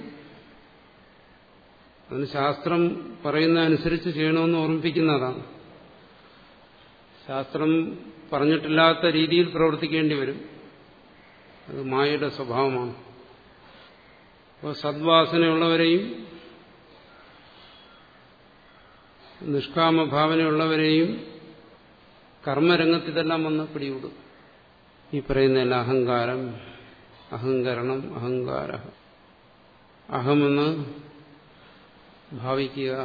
അതിന് ശാസ്ത്രം പറയുന്ന അനുസരിച്ച് ചെയ്യണമെന്ന് ഓർമ്മിപ്പിക്കുന്നതാണ് ശാസ്ത്രം പറഞ്ഞിട്ടില്ലാത്ത രീതിയിൽ പ്രവർത്തിക്കേണ്ടി വരും അത് മായയുടെ സ്വഭാവമാണ് അപ്പോൾ സദ്വാസനയുള്ളവരെയും നിഷ്കാമഭാവനയുള്ളവരെയും കർമ്മരംഗത്ത് ഇതെല്ലാം വന്ന് പിടികൂടും ഈ പറയുന്ന അഹങ്കാരം അഹങ്കരണം അഹങ്കാര അഹമെന്ന് ഭാവിക്കുക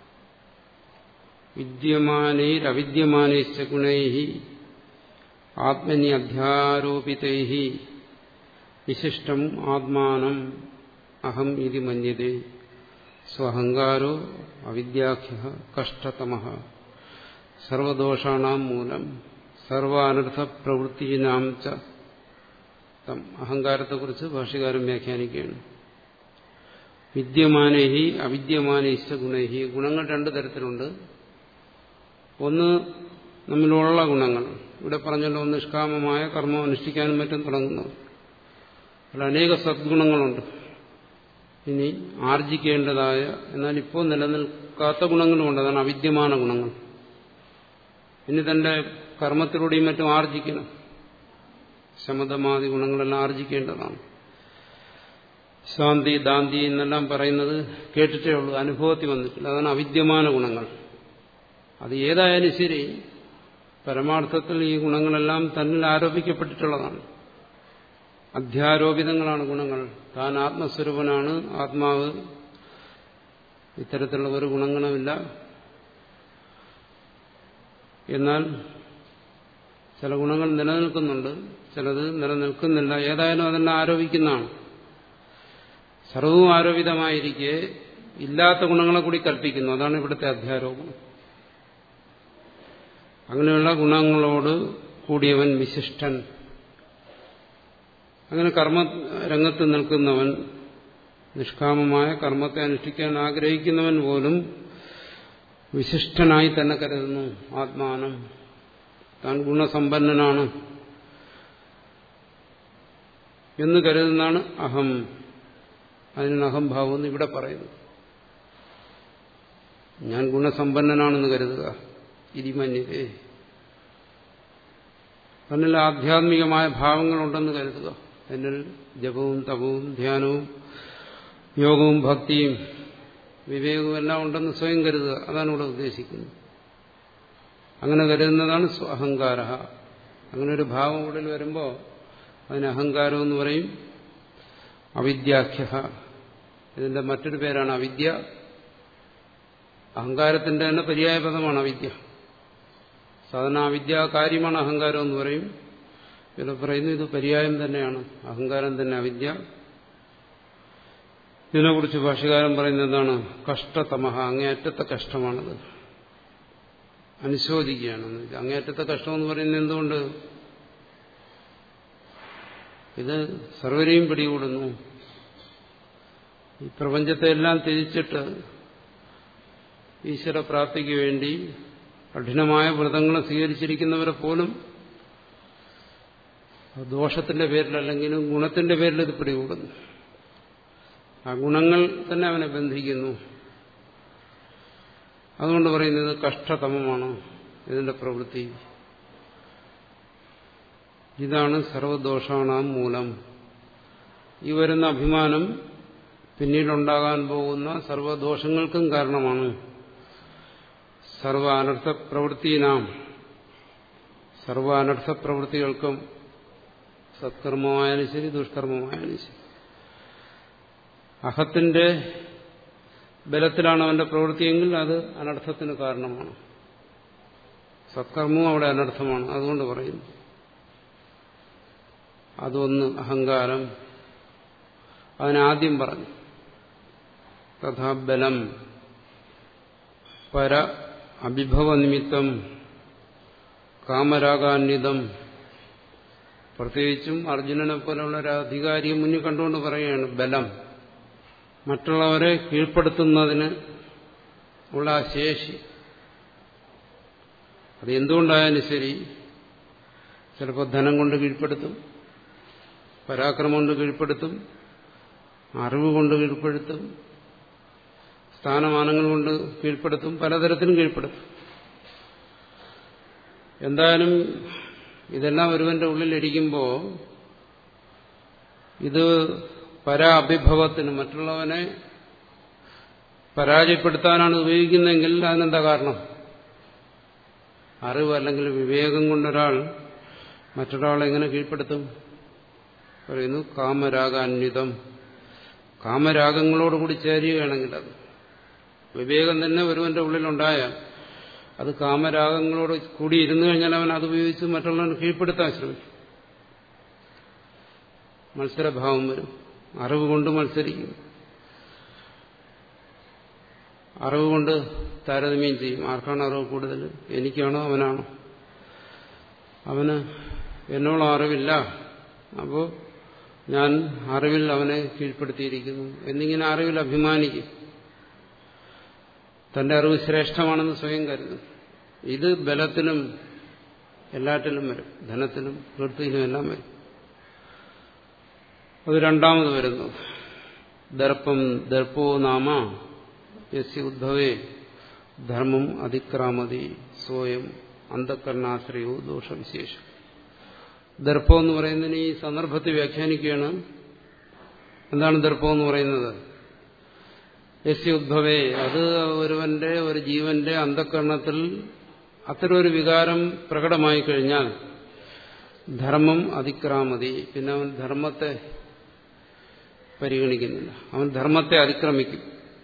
വിദ്യമാനൈരവിദ്യമാനൈശ്ച ഗുണൈ ആത്മനി അധ്യാരോപിതൈ വിശിഷ്ടം ആത്മാനം അഹം ഇതി മന്യതേ സ്വഹങ്കാരോ അവിദ്യാഖ്യ കഷ്ടതമ സർവദോഷാണാം മൂലം സർവാനർത്ഥ പ്രവൃത്തിനാം ച തം അഹങ്കാരത്തെക്കുറിച്ച് ഭാഷകാരൻ വ്യാഖ്യാനിക്കുകയാണ് വിദ്യമാനേഹി അവിദ്യമാനേശ്ച ഗുണേഹി ഗുണങ്ങൾ രണ്ടു തരത്തിലുണ്ട് ഒന്ന് നമ്മിലുള്ള ഗുണങ്ങൾ ഇവിടെ പറഞ്ഞല്ലോ നിഷ്കാമമായ കർമ്മം അനുഷ്ഠിക്കാനും മറ്റും തുടങ്ങുന്നത് അതിൽ അനേക സദ്ഗുണങ്ങളുണ്ട് ഇനി ആർജിക്കേണ്ടതായ എന്നാൽ ഇപ്പോൾ നിലനിൽക്കാത്ത ഗുണങ്ങളുമുണ്ട് അതാണ് അവിദ്യമാന ഗുണങ്ങൾ ഇനി തന്റെ കർമ്മത്തിലൂടെയും മറ്റും ആർജിക്കണം ശമതമാതി ഗുണങ്ങളെല്ലാം ആർജിക്കേണ്ടതാണ് ശാന്തി ദാന്തി എന്നെല്ലാം പറയുന്നത് കേട്ടിട്ടേ ഉള്ളൂ അനുഭവത്തിൽ വന്നിട്ടില്ല അതാണ് അവിദ്യമാന ഗുണങ്ങൾ അത് ഏതായാലും ശരി പരമാർത്ഥത്തിൽ ഈ ഗുണങ്ങളെല്ലാം തന്നിൽ ആരോപിക്കപ്പെട്ടിട്ടുള്ളതാണ് അധ്യാരോപിതങ്ങളാണ് ഗുണങ്ങൾ താൻ ആത്മസ്വരൂപനാണ് ആത്മാവ് ഇത്തരത്തിലുള്ള ഒരു ഗുണങ്ങളുമില്ല എന്നാൽ ചില ഗുണങ്ങൾ നിലനിൽക്കുന്നുണ്ട് ചിലത് നിലനിൽക്കുന്നില്ല ഏതായാലും അതെല്ലാം ആരോപിക്കുന്നതാണ് സർവവും ആരോപിതമായിരിക്കെ ഇല്ലാത്ത ഗുണങ്ങളെ കൂടി കൽപ്പിക്കുന്നു അതാണ് ഇവിടുത്തെ അധ്യാരോപണം അങ്ങനെയുള്ള ഗുണങ്ങളോട് കൂടിയവൻ വിശിഷ്ടൻ അങ്ങനെ കർമ്മ രംഗത്ത് നിൽക്കുന്നവൻ നിഷ്കാമമായ കർമ്മത്തെ അനുഷ്ഠിക്കാൻ ആഗ്രഹിക്കുന്നവൻ പോലും വിശിഷ്ടനായി തന്നെ കരുതുന്നു ആത്മാനം താൻ ഗുണസമ്പന്നനാണ് എന്ന് കരുതുന്നതാണ് അഹം അതിനാണ് അഹംഭാവം എന്ന് ഇവിടെ പറയുന്നു ഞാൻ ഗുണസമ്പന്നനാണെന്ന് കരുതുക ഇരിമന്യതേ തന്നിൽ ആധ്യാത്മികമായ ഭാവങ്ങളുണ്ടെന്ന് കരുതുക എന്നിൽ ജപവും തപവും ധ്യാനവും യോഗവും ഭക്തിയും വിവേകവും എല്ലാം ഉണ്ടെന്ന് സ്വയം കരുതുക അതാണ് ഇവിടെ ഉദ്ദേശിക്കുന്നത് അങ്ങനെ കരുതുന്നതാണ് അഹങ്കാര അങ്ങനെ ഒരു ഭാവം ഉള്ളിൽ വരുമ്പോൾ അതിന് അഹങ്കാരം എന്ന് പറയും അവിദ്യാഖ്യ ഇതിന്റെ മറ്റൊരു പേരാണ് അവിദ്യ അഹങ്കാരത്തിന്റെ തന്നെ പര്യായ പദമാണ് അവിദ്യ സാധാരണ അവിദ്യ കാര്യമാണ് അഹങ്കാരം എന്ന് പറയും ചില പറയുന്നു ഇത് പര്യായം തന്നെയാണ് അഹങ്കാരം തന്നെ അവിദ്യ ഇതിനെക്കുറിച്ച് ഭാഷകാരൻ പറയുന്നത് എന്താണ് കഷ്ടതമഹ അങ്ങേയറ്റത്തെ കഷ്ടമാണത് അനുശോചിക്കുകയാണ് അങ്ങേയറ്റത്തെ കഷ്ടം എന്ന് പറയുന്നത് എന്തുകൊണ്ട് ഇത് സർവരെയും പിടികൂടുന്നു ഈ പ്രപഞ്ചത്തെ എല്ലാം ത്യജിച്ചിട്ട് ഈശ്വര പ്രാപ്തിക്ക് വേണ്ടി കഠിനമായ വ്രതങ്ങളെ സ്വീകരിച്ചിരിക്കുന്നവരെ പോലും ദോഷത്തിന്റെ പേരിലല്ലെങ്കിലും ഗുണത്തിന്റെ പേരിൽ ഇത് പിടികൂടുന്നു ആ ഗുണങ്ങൾ തന്നെ അവനെ ബന്ധിക്കുന്നു അതുകൊണ്ട് പറയുന്നത് കഷ്ടതമമാണ് ഇതിന്റെ പ്രവൃത്തി ഇതാണ് സർവദോഷാണാം മൂലം ഈ വരുന്ന അഭിമാനം പിന്നീടുണ്ടാകാൻ പോകുന്ന സർവദോഷങ്ങൾക്കും കാരണമാണ് സർവ അനർത്ഥ പ്രവൃത്തിനാം സർവ അനർത്ഥ പ്രവൃത്തികൾക്കും സത്കർമ്മമായാലും ശരി ദുഷ്കർമ്മമായാലും ശരി അഹത്തിന്റെ ബലത്തിലാണ് അവന്റെ പ്രവൃത്തിയെങ്കിൽ അത് അനർത്ഥത്തിന് കാരണമാണ് സത്കർമ്മവും അവിടെ അനർത്ഥമാണ് അതുകൊണ്ട് പറയുന്നു അതൊന്ന് അഹങ്കാരം അതിനാദ്യം പറഞ്ഞു തഥാ ബലം പര അഭിഭവ നിമിത്തം കാമരാഗാന്വിതം പ്രത്യേകിച്ചും അർജുനനെ പോലെയുള്ള ഒരു അധികാരിയെ മുന്നിൽ കണ്ടുകൊണ്ട് പറയുകയാണ് ബലം മറ്റുള്ളവരെ കീഴ്പ്പെടുത്തുന്നതിന് ഉള്ള ആ ശേഷി അത് എന്തുകൊണ്ടായാലും ശരി ചിലപ്പോൾ ധനം കൊണ്ട് കീഴ്പ്പെടുത്തും പരാക്രമം കൊണ്ട് കീഴ്പ്പെടുത്തും അറിവ് കൊണ്ട് കീഴ്പ്പെടുത്തും സ്ഥാനമാനങ്ങൾ കൊണ്ട് കീഴ്പ്പെടുത്തും പലതരത്തിലും കീഴ്പ്പെടുത്തും എന്തായാലും ഇതെല്ലാം ഒരുവന്റെ ഉള്ളിലിരിക്കുമ്പോൾ ഇത് പരാഭിഭവത്തിന് മറ്റുള്ളവനെ പരാജയപ്പെടുത്താനാണ് ഉപയോഗിക്കുന്നതെങ്കിൽ അതിനെന്താ കാരണം അറിവ് അല്ലെങ്കിൽ വിവേകം കൊണ്ടൊരാൾ മറ്റൊരാളെ എങ്ങനെ കീഴ്പ്പെടുത്തും പറയുന്നു കാമരാഗാന്വിതം കാമരാഗങ്ങളോടുകൂടി ചേരുകയാണെങ്കിൽ അത് വിവേകം തന്നെ ഒരുവന്റെ ഉള്ളിലുണ്ടായാൽ അത് കാമരാഗങ്ങളോട് കൂടി ഇരുന്നു കഴിഞ്ഞാൽ അവൻ അത് ഉപയോഗിച്ച് മറ്റുള്ളവനെ കീഴ്പ്പെടുത്താൻ ശ്രമിക്കും മത്സരഭാവം വരും അറിവ് കൊണ്ട് മത്സരിക്കും അറിവ് കൊണ്ട് താരതമ്യം ചെയ്യും ആർക്കാണ് അറിവ് കൂടുതൽ എനിക്കാണോ അവനാണോ അവന് എന്നോളം അറിവില്ല അപ്പോൾ ഞാൻ അറിവിൽ അവനെ കീഴ്പ്പെടുത്തിയിരിക്കുന്നു എന്നിങ്ങനെ അറിവിൽ അഭിമാനിക്കും തന്റെ അറിവ് ശ്രേഷ്ഠമാണെന്ന് സ്വയം കരുതും ഇത് ബലത്തിനും എല്ലാറ്റിലും വരും ധനത്തിനും കീർത്തിയിലും എല്ലാം വരും അത് രണ്ടാമത് വരുന്നു ദർപ്പം ദർപ്പോ നാമ യസ്യ ഉദ്ഭവേ ധർമ്മം അതിക്രാമതി സ്വയം അന്ധക്കരണാശ്രയോ ദോഷവിശേഷം ദർപ്പം എന്ന് പറയുന്നതിന് ഈ സന്ദർഭത്തെ വ്യാഖ്യാനിക്കുകയാണ് എന്താണ് ദർപ്പം എന്ന് പറയുന്നത് യസ്യ ഉദ്ഭവേ അത് ഒരുവന്റെ ഒരു ജീവന്റെ അന്ധക്കരണത്തിൽ അത്തരം ഒരു വികാരം പ്രകടമായി കഴിഞ്ഞാൽ ധർമ്മം അതിക്രാമതി പിന്നെ അവൻ ധർമ്മത്തെ പരിഗണിക്കുന്നില്ല അവൻ ധർമ്മത്തെ അതിക്രമിക്കും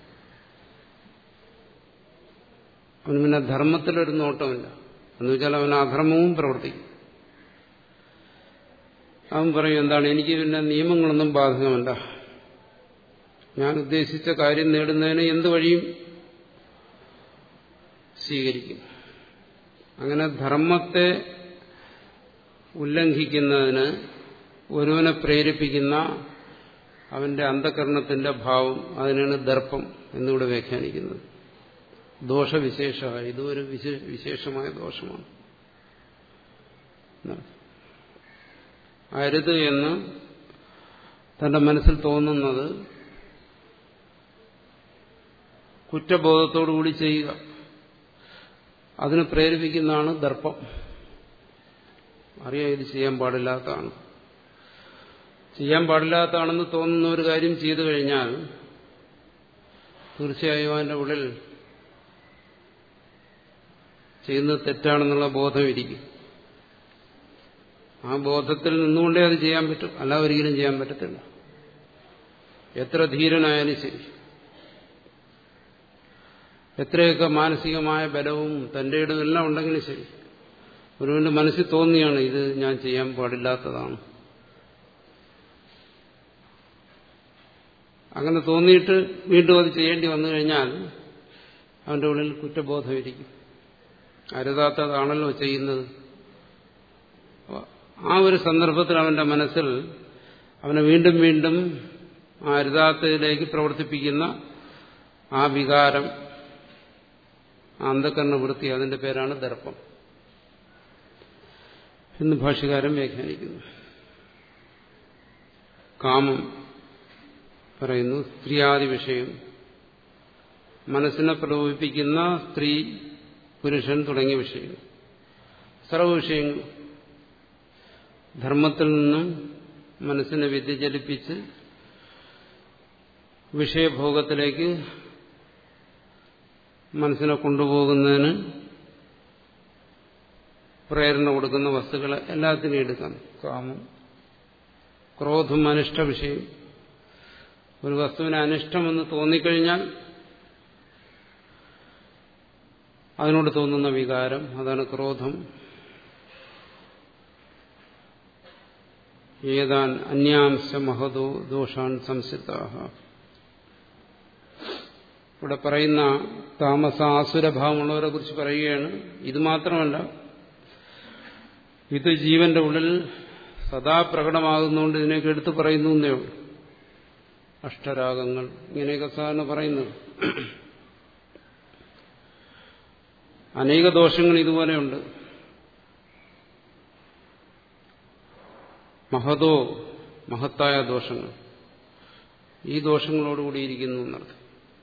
അവന് പിന്നെ ധർമ്മത്തിലൊരു നോട്ടമില്ല എന്ന് വെച്ചാൽ അവൻ അധർമ്മവും പ്രവർത്തിക്കും അവൻ പറയും എന്താണ് എനിക്ക് പിന്നെ നിയമങ്ങളൊന്നും ബാധകമല്ല ഞാൻ ഉദ്ദേശിച്ച കാര്യം നേടുന്നതിന് എന്ത് വഴിയും സ്വീകരിക്കും അങ്ങനെ ധർമ്മത്തെ ഉല്ലംഘിക്കുന്നതിന് ഒരുവനെ പ്രേരിപ്പിക്കുന്ന അവന്റെ അന്ധകരണത്തിന്റെ ഭാവം അതിനാണ് ദർപ്പം എന്നിവിടെ വ്യാഖ്യാനിക്കുന്നത് ദോഷവിശേഷ ഇതൊരു വിശേഷമായ ദോഷമാണ് അരുത് എന്ന് തന്റെ മനസ്സിൽ തോന്നുന്നത് കുറ്റബോധത്തോടുകൂടി ചെയ്യുക അതിന് പ്രേരിപ്പിക്കുന്നതാണ് ദർപ്പം അറിയാം ഇത് ചെയ്യാൻ പാടില്ലാത്തതാണ് ചെയ്യാൻ പാടില്ലാത്തതാണെന്ന് തോന്നുന്ന ഒരു കാര്യം ചെയ്തു കഴിഞ്ഞാൽ തീർച്ചയായും അതിൻ്റെ ഉള്ളിൽ ചെയ്യുന്നത് തെറ്റാണെന്നുള്ള ബോധം ഇരിക്കും ആ ബോധത്തിൽ നിന്നുകൊണ്ടേ അത് ചെയ്യാൻ പറ്റും അല്ല ഒരിക്കലും ചെയ്യാൻ പറ്റത്തില്ല എത്ര ധീരനായാലും ശരി എത്രയൊക്കെ മാനസികമായ ബലവും തന്റെ ഇടമെല്ലാം ഉണ്ടെങ്കിലും ശരി ഒരുവന്റെ മനസ്സിൽ തോന്നിയാണ് ഇത് ഞാൻ ചെയ്യാൻ പാടില്ലാത്തതാണ് അങ്ങനെ തോന്നിയിട്ട് വീണ്ടും അത് ചെയ്യേണ്ടി വന്നു കഴിഞ്ഞാൽ അവന്റെ ഉള്ളിൽ കുറ്റബോധം ഇരിക്കും അരുതാത്തതാണല്ലോ ചെയ്യുന്നത് ആ ഒരു സന്ദർഭത്തിൽ അവന്റെ മനസ്സിൽ അവനെ വീണ്ടും വീണ്ടും ആ അരുതാത്തതിലേക്ക് പ്രവർത്തിപ്പിക്കുന്ന ആ വികാരം ആ അന്ധകരണ വൃത്തി അതിന്റെ പേരാണ് ദർപ്പം എന്ന് ഭാഷ്യകാരൻ വ്യാഖ്യാനിക്കുന്നു കാമം പറയുന്നു സ്ത്രീയാദി വിഷയം മനസ്സിനെ പ്രലോഭിപ്പിക്കുന്ന സ്ത്രീ പുരുഷൻ തുടങ്ങിയ വിഷയങ്ങൾ സർവ വിഷയങ്ങൾ ധർമ്മത്തിൽ നിന്നും മനസ്സിനെ വ്യതിചലിപ്പിച്ച് വിഷയഭോഗത്തിലേക്ക് മനസ്സിനെ കൊണ്ടുപോകുന്നതിന് പ്രേരണ കൊടുക്കുന്ന വസ്തുക്കളെ എല്ലാത്തിനും എടുക്കാം കാമം ക്രോധം അനിഷ്ട വിഷയം ഒരു വസ്തുവിന് അനിഷ്ടമെന്ന് തോന്നിക്കഴിഞ്ഞാൽ അതിനോട് തോന്നുന്ന വികാരം അതാണ് ക്രോധം ഏതാൻ അന്യാംശ മഹതോ ദോഷാൻ സംസിതാഹ ഇവിടെ പറയുന്ന താമസ ആസുരഭാവമുള്ളവരെ കുറിച്ച് പറയുകയാണ് ഇത് മാത്രമല്ല ഇത് ജീവന്റെ ഉള്ളിൽ സദാ പ്രകടമാകുന്നതുകൊണ്ട് ഇതിനെയൊക്കെ എടുത്തു പറയുന്നു എന്നേ ഉള്ളൂ അഷ്ടരാഗങ്ങൾ ഇങ്ങനെയൊക്കെ സാധാരണ പറയുന്നത് അനേക ദോഷങ്ങൾ ഇതുപോലെയുണ്ട് മഹതോ മഹത്തായ ദോഷങ്ങൾ ഈ ദോഷങ്ങളോടുകൂടി ഇരിക്കുന്നു എന്നർത്ഥം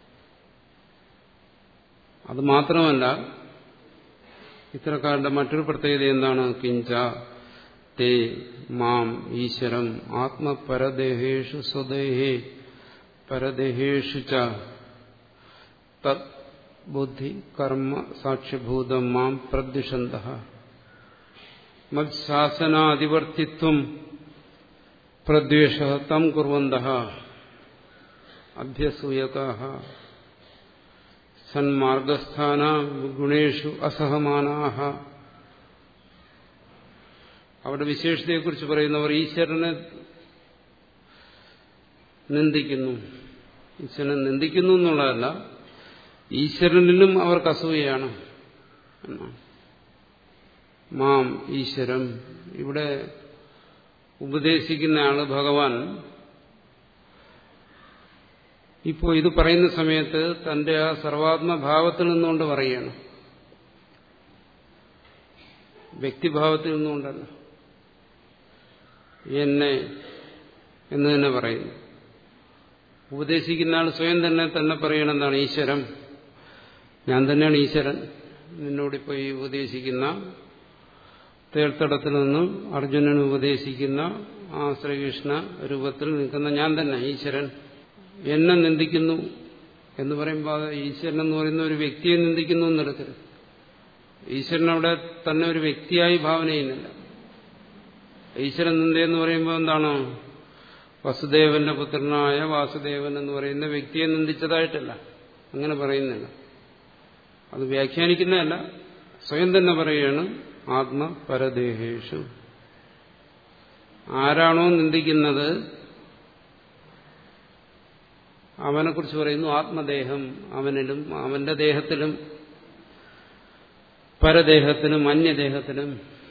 അത് മാത്രമല്ല ഇത്തരക്കാരുടെ മറ്റൊരു പ്രത്യേകത എന്താണ് കിഞ്ച തേ മാം ഈശ്വരം ആത്മപരദേഹേഷു സ്വദേഹേ പരദേഹേഷു ച തത് ബുദ്ധി കർമ്മ സാക്ഷ്യഭൂതം മാം പ്രദ്വിഷന്ത മത്ശാസനാധിവർത്തിത്വം പ്രദ്വേഷ തം കുർവന്ത അഭ്യസൂയക സന്മാർഗസ്ഥാന ഗുണേഷു അസഹമാനാഹ അവിടെ വിശേഷതയെക്കുറിച്ച് പറയുന്നവർ ഈശ്വരനെ നിന്ദിക്കുന്നു ഈശ്വരനെ നിന്ദിക്കുന്നു എന്നുള്ളതല്ല ഈശ്വരനിലും അവർക്ക് അസൂയയാണ് എന്നാണ് മാം ഈശ്വരം ഇവിടെ ഉപദേശിക്കുന്ന ആള് ഭഗവാൻ ഇപ്പോൾ ഇത് പറയുന്ന സമയത്ത് തന്റെ ആ സർവാത്മഭാവത്തിൽ നിന്നുകൊണ്ട് പറയുകയാണ് വ്യക്തിഭാവത്തിൽ നിന്നുകൊണ്ടല്ല എന്നെ എന്ന് തന്നെ പറയുന്നു ഉപദേശിക്കുന്ന ആൾ സ്വയം തന്നെ തന്നെ പറയണെന്താണ് ഈശ്വരം ഞാൻ തന്നെയാണ് ഈശ്വരൻ നിന്നോടിപ്പോൾ ഈ ഉപദേശിക്കുന്ന തേർത്തടത്തിൽ നിന്നും അർജുനന് ഉപദേശിക്കുന്ന ആ ശ്രീകൃഷ്ണ രൂപത്തിൽ നിൽക്കുന്ന ഞാൻ തന്നെ ഈശ്വരൻ എന്നെ നിന്ദിക്കുന്നു എന്ന് പറയുമ്പോൾ അത് ഈശ്വരൻ എന്ന് പറയുന്ന ഒരു വ്യക്തിയെ നിന്ദിക്കുന്നു എന്നെടുക്കരുത് ഈശ്വരൻ അവിടെ തന്നെ ഒരു വ്യക്തിയായി ഭാവന ചെയ്യുന്നില്ല ഈശ്വരൻ നിന്ദ എന്ന് പറയുമ്പോൾ എന്താണ് വസുദേവന്റെ പുത്രനായ വാസുദേവൻ എന്ന് പറയുന്ന വ്യക്തിയെ നിന്ദിച്ചതായിട്ടല്ല അങ്ങനെ പറയുന്നില്ല അത് വ്യാഖ്യാനിക്കുന്നതല്ല സ്വയം തന്നെ പറയുകയാണ് ആത്മപരദേഹേഷു ആരാണോ നിന്ദിക്കുന്നത് അവനെക്കുറിച്ച് പറയുന്നു ആത്മദേഹം അവനിലും അവന്റെ ദേഹത്തിലും പരദേഹത്തിലും അന്യദേഹത്തിലും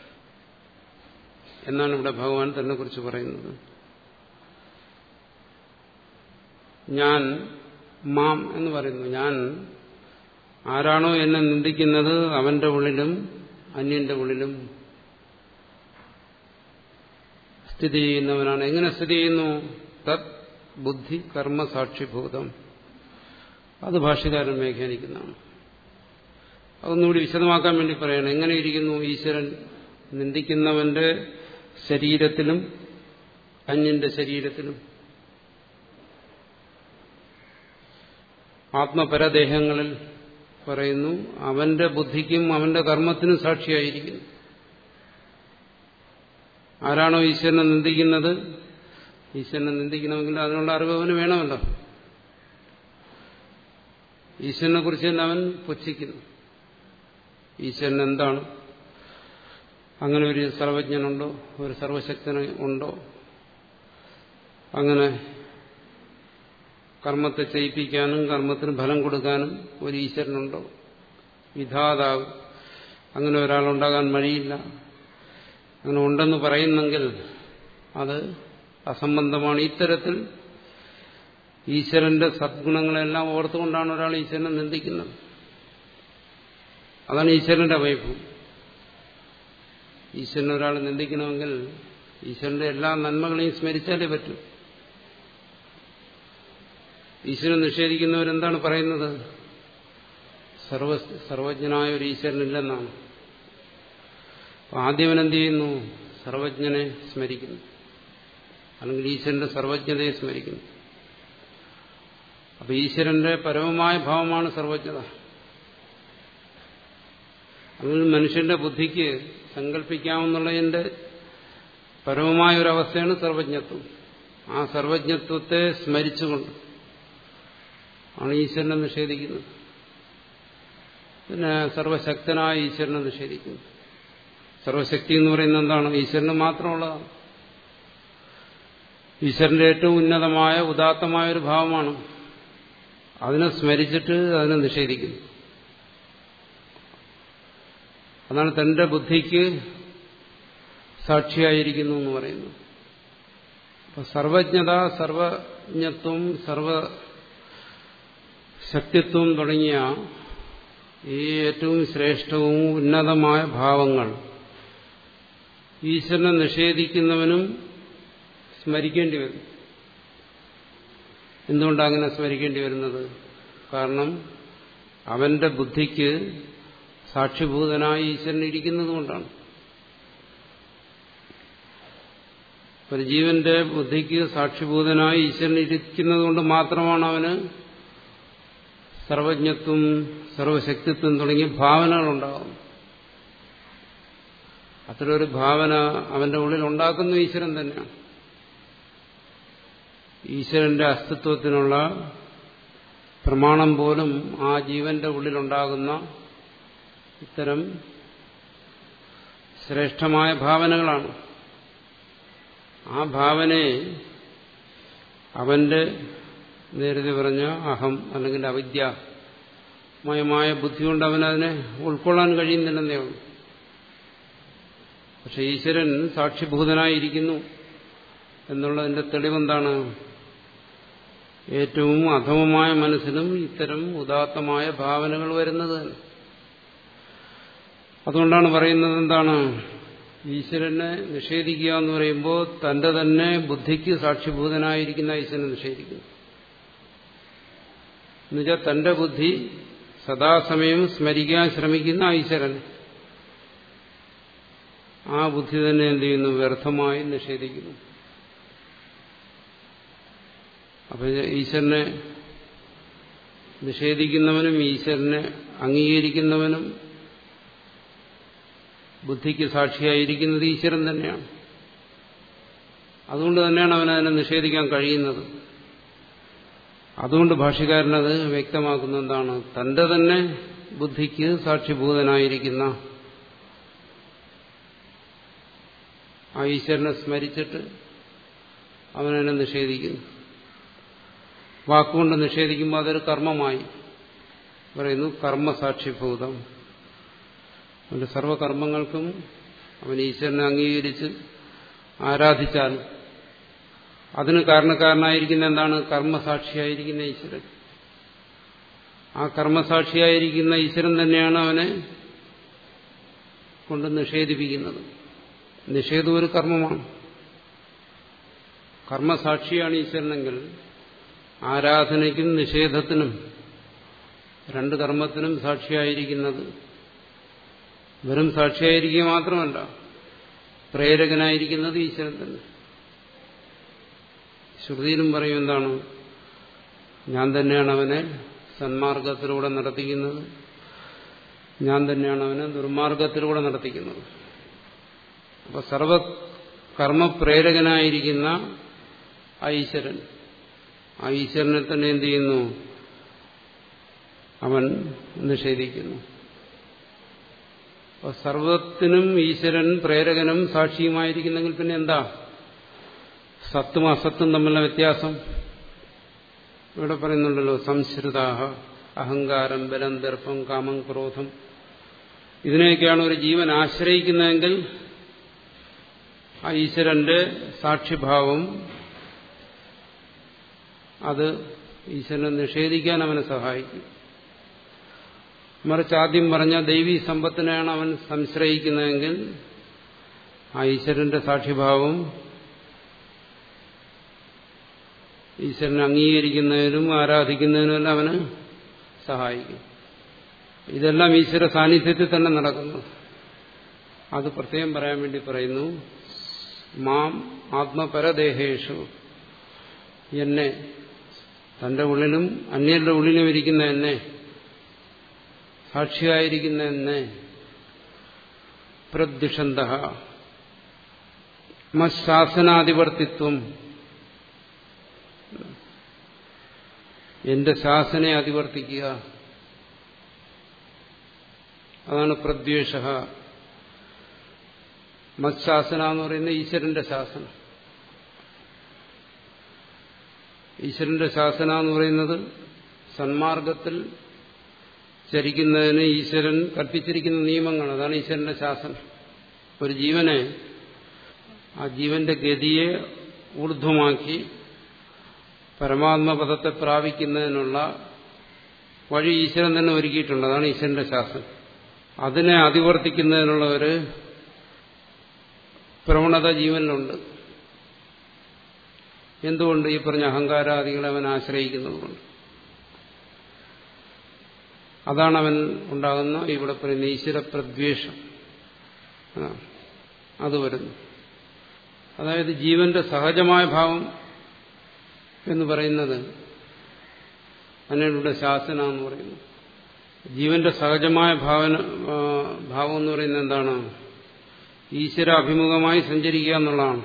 എന്നാണ് ഇവിടെ ഭഗവാൻ തന്നെ കുറിച്ച് പറയുന്നത് ഞാൻ മാം എന്ന് പറയുന്നു ഞാൻ ആരാണോ എന്നെ നിന്ദിക്കുന്നത് അവന്റെ ഉള്ളിലും അന്യന്റെ ഉള്ളിലും സ്ഥിതി ചെയ്യുന്നവനാണ് എങ്ങനെ സ്ഥിതി ചെയ്യുന്നു തത് ബുദ്ധി കർമ്മ സാക്ഷിഭൂതം അത് ഭാഷ്യകാരൻ വ്യാഖ്യാനിക്കുന്നതാണ് അതൊന്നുകൂടി വിശദമാക്കാൻ വേണ്ടി പറയണം എങ്ങനെ ഇരിക്കുന്നു ഈശ്വരൻ നിന്ദിക്കുന്നവന്റെ ശരീരത്തിലും അന്യന്റെ ശരീരത്തിലും ആത്മപരദേഹങ്ങളിൽ പറയുന്നു അവന്റെ ബുദ്ധിക്കും അവന്റെ കർമ്മത്തിനും സാക്ഷിയായിരിക്കുന്നു ആരാണോ ഈശ്വരനെ നിന്ദിക്കുന്നത് ഈശ്വരനെ നിന്ദിക്കണമെങ്കിൽ അതിനുള്ള അറിവ് അവന് വേണമല്ലോ ഈശ്വരനെ കുറിച്ച് തന്നെ അവൻ പുച്ഛിക്കുന്നു ഈശ്വരൻ എന്താണ് അങ്ങനെ ഒരു സർവജ്ഞനുണ്ടോ ഒരു സർവശക്തന ഉണ്ടോ അങ്ങനെ കർമ്മത്തെ ചെയ്യിപ്പിക്കാനും കർമ്മത്തിന് ഫലം കൊടുക്കാനും ഒരു ഈശ്വരനുണ്ടോ വിധാതാവ് അങ്ങനെ ഒരാളുണ്ടാകാൻ വഴിയില്ല അങ്ങനെ ഉണ്ടെന്ന് പറയുന്നെങ്കിൽ അത് അസംബന്ധമാണ് ഇത്തരത്തിൽ ഈശ്വരന്റെ സദ്ഗുണങ്ങളെല്ലാം ഓർത്തുകൊണ്ടാണ് ഒരാൾ ഈശ്വരനെ നിന്ദിക്കുന്നത് അതാണ് ഈശ്വരന്റെ വൈഭവം ഈശ്വരനെ ഒരാൾ നിന്ദിക്കണമെങ്കിൽ ഈശ്വരന്റെ എല്ലാ നന്മകളെയും സ്മരിച്ചാലേ പറ്റൂ ഈശ്വരൻ നിഷേധിക്കുന്നവരെന്താണ് പറയുന്നത് സർവ സർവജ്ഞനായ ഒരു ഈശ്വരനില്ലെന്നാണ് ആദ്യം എന്ത് ചെയ്യുന്നു സർവജ്ഞനെ സ്മരിക്കുന്നു അല്ലെങ്കിൽ ഈശ്വരന്റെ സർവജ്ഞതയെ സ്മരിക്കുന്നു അപ്പൊ ഈശ്വരന്റെ പരമമായ ഭാവമാണ് സർവജ്ഞത അല്ലെങ്കിൽ മനുഷ്യന്റെ ബുദ്ധിക്ക് സങ്കല്പിക്കാമെന്നുള്ളതിന്റെ പരമമായ ഒരവസ്ഥയാണ് സർവജ്ഞത്വം ആ സർവജ്ഞത്വത്തെ സ്മരിച്ചുകൊണ്ട് ആണ് ഈശ്വരനെ നിഷേധിക്കുന്നത് പിന്നെ സർവശക്തനായ ഈശ്വരനെ നിഷേധിക്കുന്നു സർവശക്തി എന്ന് പറയുന്നത് എന്താണ് ഈശ്വരന് മാത്രമുള്ളതാണ് ഈശ്വരന്റെ ഏറ്റവും ഉന്നതമായ ഉദാത്തമായ ഒരു ഭാവമാണ് അതിനെ സ്മരിച്ചിട്ട് അതിനെ നിഷേധിക്കുന്നു അതാണ് തന്റെ ബുദ്ധിക്ക് സാക്ഷിയായിരിക്കുന്നു എന്ന് പറയുന്നു അപ്പൊ സർവജ്ഞത സർവജ്ഞത്വം സർവ ശക്തിത്വം തുടങ്ങിയ ഈ ഏറ്റവും ശ്രേഷ്ഠവും ഉന്നതമായ ഭാവങ്ങൾ ഈശ്വരനെ നിഷേധിക്കുന്നവനും സ്മരിക്കേണ്ടി വരും എന്തുകൊണ്ടാണ് അങ്ങനെ സ്മരിക്കേണ്ടി വരുന്നത് കാരണം അവന്റെ ബുദ്ധിക്ക് സാക്ഷിഭൂതനായി ഈശ്വരൻ ഇരിക്കുന്നത് കൊണ്ടാണ് ഒരു ജീവന്റെ ബുദ്ധിക്ക് സാക്ഷിഭൂതനായി ഈശ്വരൻ ഇരിക്കുന്നത് കൊണ്ട് മാത്രമാണ് അവന് സർവജ്ഞത്വം സർവശക്തിത്വം തുടങ്ങിയ ഭാവനകളുണ്ടാകും അത്തരൊരു ഭാവന അവന്റെ ഉള്ളിൽ ഉണ്ടാക്കുന്ന ഈശ്വരൻ തന്നെയാണ് ഈശ്വരന്റെ അസ്തിത്വത്തിനുള്ള പ്രമാണം പോലും ആ ജീവന്റെ ഉള്ളിലുണ്ടാകുന്ന ഇത്തരം ശ്രേഷ്ഠമായ ഭാവനകളാണ് ആ ഭാവനയെ അവന്റെ നേരത്തെ പറഞ്ഞ അഹം അല്ലെങ്കിൽ അവിദ്യമയമായ ബുദ്ധി കൊണ്ട് അവനതിനെ ഉൾക്കൊള്ളാൻ കഴിയുന്നില്ലെന്നേ ഉള്ളൂ പക്ഷെ ഈശ്വരൻ സാക്ഷിഭൂതനായിരിക്കുന്നു എന്നുള്ളതിന്റെ തെളിവെന്താണ് ഏറ്റവും അധമമായ മനസ്സിലും ഇത്തരം ഉദാത്തമായ ഭാവനകൾ വരുന്നത് അതുകൊണ്ടാണ് പറയുന്നത് എന്താണ് ഈശ്വരനെ നിഷേധിക്കുക എന്ന് പറയുമ്പോൾ തന്റെ തന്നെ ബുദ്ധിക്ക് സാക്ഷിഭൂതനായിരിക്കുന്ന ഈശ്വരനെ നിഷേധിക്കുന്നു എന്നുവെച്ചാൽ തന്റെ ബുദ്ധി സദാസമയം സ്മരിക്കാൻ ശ്രമിക്കുന്ന ഈശ്വരൻ ആ ബുദ്ധി തന്നെ എന്ത് ചെയ്യുന്നു വ്യർത്ഥമായി നിഷേധിക്കുന്നു അപ്പൊ ഈശ്വരനെ നിഷേധിക്കുന്നവനും ഈശ്വരനെ അംഗീകരിക്കുന്നവനും ബുദ്ധിക്ക് സാക്ഷിയായിരിക്കുന്നത് ഈശ്വരൻ തന്നെയാണ് അതുകൊണ്ട് തന്നെയാണ് അവനതിനെ നിഷേധിക്കാൻ കഴിയുന്നത് അതുകൊണ്ട് ഭാഷ്യകാരനത് വ്യക്തമാക്കുന്ന എന്താണ് തന്റെ തന്നെ ബുദ്ധിക്ക് സാക്ഷിഭൂതനായിരിക്കുന്ന ആ ഈശ്വരനെ സ്മരിച്ചിട്ട് അവനെ നിഷേധിക്കുന്നു വാക്കുകൊണ്ട് നിഷേധിക്കുമ്പോൾ അതൊരു കർമ്മമായി പറയുന്നു കർമ്മസാക്ഷിഭൂതം അവന്റെ സർവകർമ്മങ്ങൾക്കും അവൻ ഈശ്വരനെ അംഗീകരിച്ച് ആരാധിച്ചാൽ അതിന് കാരണക്കാരനായിരിക്കുന്ന എന്താണ് കർമ്മസാക്ഷിയായിരിക്കുന്ന ഈശ്വരൻ ആ കർമ്മസാക്ഷിയായിരിക്കുന്ന ഈശ്വരൻ തന്നെയാണ് അവനെ കൊണ്ട് നിഷേധിപ്പിക്കുന്നത് നിഷേധം ഒരു കർമ്മമാണ് കർമ്മസാക്ഷിയാണ് ഈശ്വരനെങ്കിൽ ആരാധനയ്ക്കും നിഷേധത്തിനും രണ്ട് കർമ്മത്തിനും സാക്ഷിയായിരിക്കുന്നത് വെറും സാക്ഷിയായിരിക്കുക മാത്രമല്ല പ്രേരകനായിരിക്കുന്നത് ഈശ്വരൻ തന്നെ ശ്രുതിയിലും പറയും എന്താണ് ഞാൻ തന്നെയാണ് അവനെ സന്മാർഗത്തിലൂടെ നടത്തിക്കുന്നത് ഞാൻ തന്നെയാണ് അവനെ ദുർമാർഗത്തിലൂടെ നടത്തിക്കുന്നത് അപ്പൊ സർവ കർമ്മപ്രേരകനായിരിക്കുന്ന ആ ഈശ്വരൻ ആ ഈശ്വരനെ തന്നെ എന്ത് ചെയ്യുന്നു അവൻ നിഷേധിക്കുന്നു അപ്പൊ സർവത്തിനും ഈശ്വരൻ പ്രേരകനും സാക്ഷിയുമായിരിക്കുന്നെങ്കിൽ പിന്നെ എന്താ സത്തും അസത്തും തമ്മിലുള്ള വ്യത്യാസം ഇവിടെ പറയുന്നുണ്ടല്ലോ സംശ്രിതാഹ അഹങ്കാരം ബലം ദർപ്പം കാമം ക്രോധം ഇതിനെയൊക്കെയാണ് ഒരു ജീവൻ ആശ്രയിക്കുന്നതെങ്കിൽ ആ ഈശ്വരന്റെ സാക്ഷിഭാവം അത് ഈശ്വരനെ നിഷേധിക്കാൻ അവനെ സഹായിക്കും മറിച്ച് ആദ്യം പറഞ്ഞ ദൈവീ സമ്പത്തിനെയാണ് അവൻ സംശ്രയിക്കുന്നതെങ്കിൽ ആ ഈശ്വരന്റെ സാക്ഷിഭാവം ഈശ്വരനെ അംഗീകരിക്കുന്നതിനും ആരാധിക്കുന്നതിനുമെല്ലാം അവന് സഹായിക്കും ഇതെല്ലാം ഈശ്വര സാന്നിധ്യത്തിൽ തന്നെ നടക്കുന്നു അത് പ്രത്യേകം പറയാൻ വേണ്ടി പറയുന്നു മാം ആത്മപരദേഹേഷു എന്നെ തന്റെ ഉള്ളിലും അന്യരുടെ ഉള്ളിലും ഇരിക്കുന്ന എന്നെ സാക്ഷിയായിരിക്കുന്ന എന്നെ പ്രദ്വിഷന്ത മശാസനാധിവർത്തിത്വം എന്റെ ശാസനെ അതിവർത്തിക്കുക അതാണ് പ്രദ്വേഷ മത്ശാസന എന്ന് പറയുന്നത് ഈശ്വരന്റെ ശാസന ഈശ്വരന്റെ ശാസന എന്ന് പറയുന്നത് സന്മാർഗത്തിൽ ചരിക്കുന്നതിന് ഈശ്വരൻ കൽപ്പിച്ചിരിക്കുന്ന നിയമങ്ങൾ അതാണ് ഈശ്വരന്റെ ശാസന ഒരു ജീവനെ ആ ജീവന്റെ ഗതിയെ ഊർധ്വമാക്കി പരമാത്മപദത്തെ പ്രാപിക്കുന്നതിനുള്ള വഴി ഈശ്വരൻ തന്നെ ഒരുക്കിയിട്ടുണ്ട് അതാണ് ഈശ്വരന്റെ ശാസനം അതിനെ അതിവർത്തിക്കുന്നതിനുള്ള ഒരു പ്രവണത ജീവനിലുണ്ട് എന്തുകൊണ്ട് ഈ പറഞ്ഞ അഹങ്കാരാദികളെ അവൻ ആശ്രയിക്കുന്നതുകൊണ്ട് അതാണ് അവൻ ഉണ്ടാകുന്ന ഇവിടെ പറയുന്ന ഈശ്വര പ്രദ്വേഷം അത് വരുന്നു അതായത് ജീവന്റെ സഹജമായ ഭാവം എന്ന് പറയുന്നത് അതിനുള്ള ശാസന എന്ന് പറയുന്നു ജീവന്റെ സഹജമായ ഭാവന ഭാവം എന്ന് പറയുന്നത് എന്താണ് ഈശ്വര അഭിമുഖമായി സഞ്ചരിക്കുക എന്നുള്ളതാണ്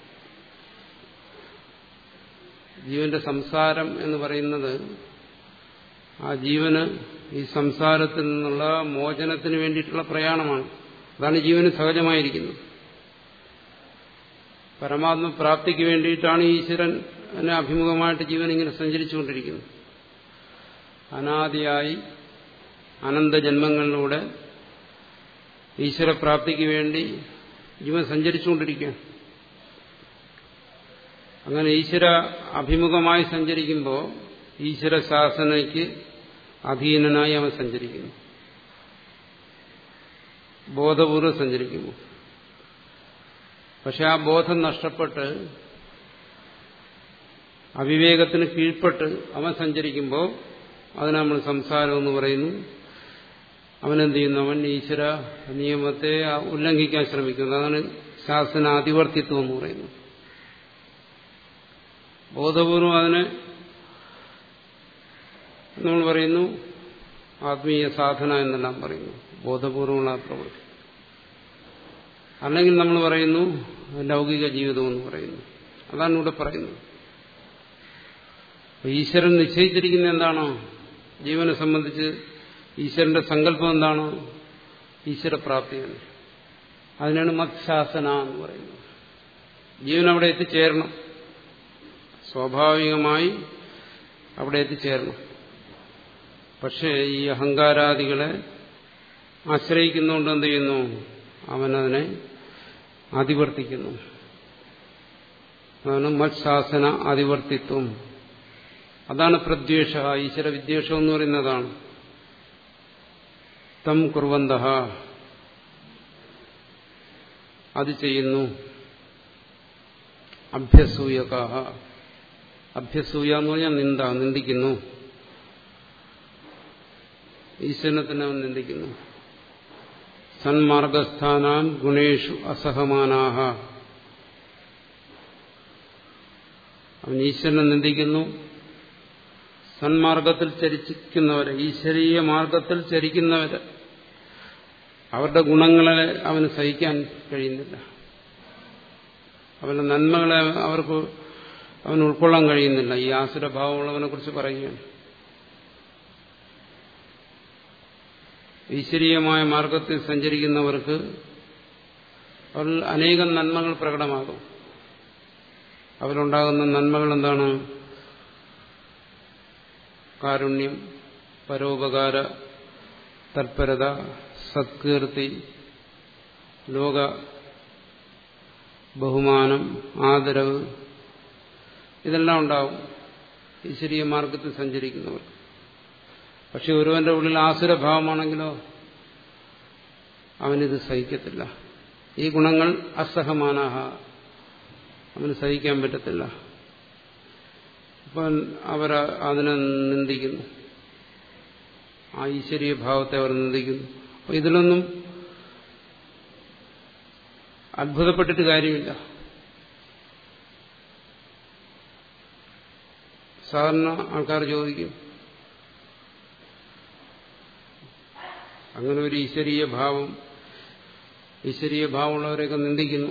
ജീവന്റെ സംസാരം എന്ന് പറയുന്നത് ആ ജീവന് ഈ സംസാരത്തിൽ നിന്നുള്ള മോചനത്തിന് വേണ്ടിയിട്ടുള്ള പ്രയാണമാണ് അതാണ് ജീവന് സഹജമായിരിക്കുന്നത് പരമാത്മ പ്രാപ്തിക്ക് വേണ്ടിയിട്ടാണ് ഈശ്വരനെ അഭിമുഖമായിട്ട് ജീവൻ ഇങ്ങനെ സഞ്ചരിച്ചുകൊണ്ടിരിക്കുന്നത് അനാദിയായി അനന്തജന്മങ്ങളിലൂടെ ഈശ്വരപ്രാപ്തിക്ക് വേണ്ടി ജീവൻ സഞ്ചരിച്ചുകൊണ്ടിരിക്കുകയാണ് അങ്ങനെ ഈശ്വര അഭിമുഖമായി സഞ്ചരിക്കുമ്പോൾ ഈശ്വര ശാസനയ്ക്ക് അധീനനായി അവൻ സഞ്ചരിക്കുന്നു ബോധപൂർവ്വം സഞ്ചരിക്കുന്നു പക്ഷെ ആ ബോധം നഷ്ടപ്പെട്ട് അവിവേകത്തിന് കീഴ്പ്പെട്ട് അവൻ സഞ്ചരിക്കുമ്പോൾ അതിനെ നമ്മൾ സംസാരം എന്ന് പറയുന്നു അവനെന്ത് ചെയ്യുന്നു അവൻ ഈശ്വര നിയമത്തെ ഉല്ലംഘിക്കാൻ ശ്രമിക്കുന്നു അതാണ് ശാസനാധിവർത്തിത്വം എന്ന് പറയുന്നത് ബോധപൂർവം അതിനെ നമ്മൾ പറയുന്നു ആത്മീയ സാധന എന്നെല്ലാം പറയുന്നു ബോധപൂർവമുള്ള പ്രവൃത്തി അല്ലെങ്കിൽ നമ്മൾ പറയുന്നു ലൗകിക ജീവിതം എന്ന് പറയുന്നു അതാണ് ഇവിടെ പറയുന്നത് ഈശ്വരൻ നിശ്ചയിച്ചിരിക്കുന്ന എന്താണോ ജീവനെ സംബന്ധിച്ച് ഈശ്വരന്റെ സങ്കല്പം എന്താണോ ഈശ്വരപ്രാപ്തിയാണ് അതിനാണ് മത്ശാസന എന്ന് പറയുന്നത് ജീവൻ അവിടെ എത്തിച്ചേരണം സ്വാഭാവികമായി അവിടെ എത്തിച്ചേരണം പക്ഷേ ഈ അഹങ്കാരാദികളെ ആശ്രയിക്കുന്നതുകൊണ്ട് എന്ത് ചെയ്യുന്നു അവനതിനെ അതിവർത്തിക്കുന്നു അതാണ് മത്ശാസന അതിവർത്തിത്വം അതാണ് പ്രദ്വേഷ ഈശ്വര വിദ്വേഷം എന്ന് പറയുന്നതാണ് തം കുർവന്ത അത് ചെയ്യുന്നു അഭ്യസൂയകാഹ അഭ്യസൂയ എന്ന് പറഞ്ഞാൽ നിന്ദ നിന്ദിക്കുന്നു ഈശ്വരനെ തന്നെ അവൻ നിന്ദിക്കുന്നു സന്മാർഗസ്ഥാനാൻ ഗുണേഷു അസഹമാനാഹ അവൻ ഈശ്വരനെ നിന്ദിക്കുന്നു സന്മാർഗത്തിൽ ചരിക്കുന്നവരെ ഈശ്വരീയ മാർഗത്തിൽ ചരിക്കുന്നവരെ അവരുടെ ഗുണങ്ങളെ അവന് സഹിക്കാൻ കഴിയുന്നില്ല അവരുടെ നന്മകളെ അവർക്ക് അവന് ഉൾക്കൊള്ളാൻ കഴിയുന്നില്ല ഈ ആസുരഭാവമുള്ളവനെ കുറിച്ച് പറയുകയാണ് ഈശ്വരീയമായ മാർഗത്തിൽ സഞ്ചരിക്കുന്നവർക്ക് അവരിൽ അനേകം നന്മകൾ പ്രകടമാകും അവരുണ്ടാകുന്ന നന്മകൾ എന്താണ് കാരുണ്യം പരോപകാര തൽപരത സത്കീർത്തി ലോക ബഹുമാനം ആദരവ് ഇതെല്ലാം ഉണ്ടാവും ഈശ്വരീയ മാർഗത്തിൽ സഞ്ചരിക്കുന്നവർ പക്ഷെ ഒരുവന്റെ ഉള്ളിൽ ആസുരഭാവമാണെങ്കിലോ അവനിത് സഹിക്കത്തില്ല ഈ ഗുണങ്ങൾ അസഹമാനാഹ അവന് സഹിക്കാൻ പറ്റത്തില്ല അപ്പം അവർ അതിനെ നിന്ദിക്കുന്നു ആ ഈശ്വരീയ ഭാവത്തെ അവർ നിന്ദിക്കുന്നു അപ്പൊ ഇതിലൊന്നും അത്ഭുതപ്പെട്ടിട്ട് കാര്യമില്ല സാധാരണ ആൾക്കാർ ചോദിക്കും അങ്ങനെ ഒരു ഈശ്വരീയ ഭാവം ഈശ്വരീയ ഭാവമുള്ളവരെയൊക്കെ നിന്ദിക്കുന്നു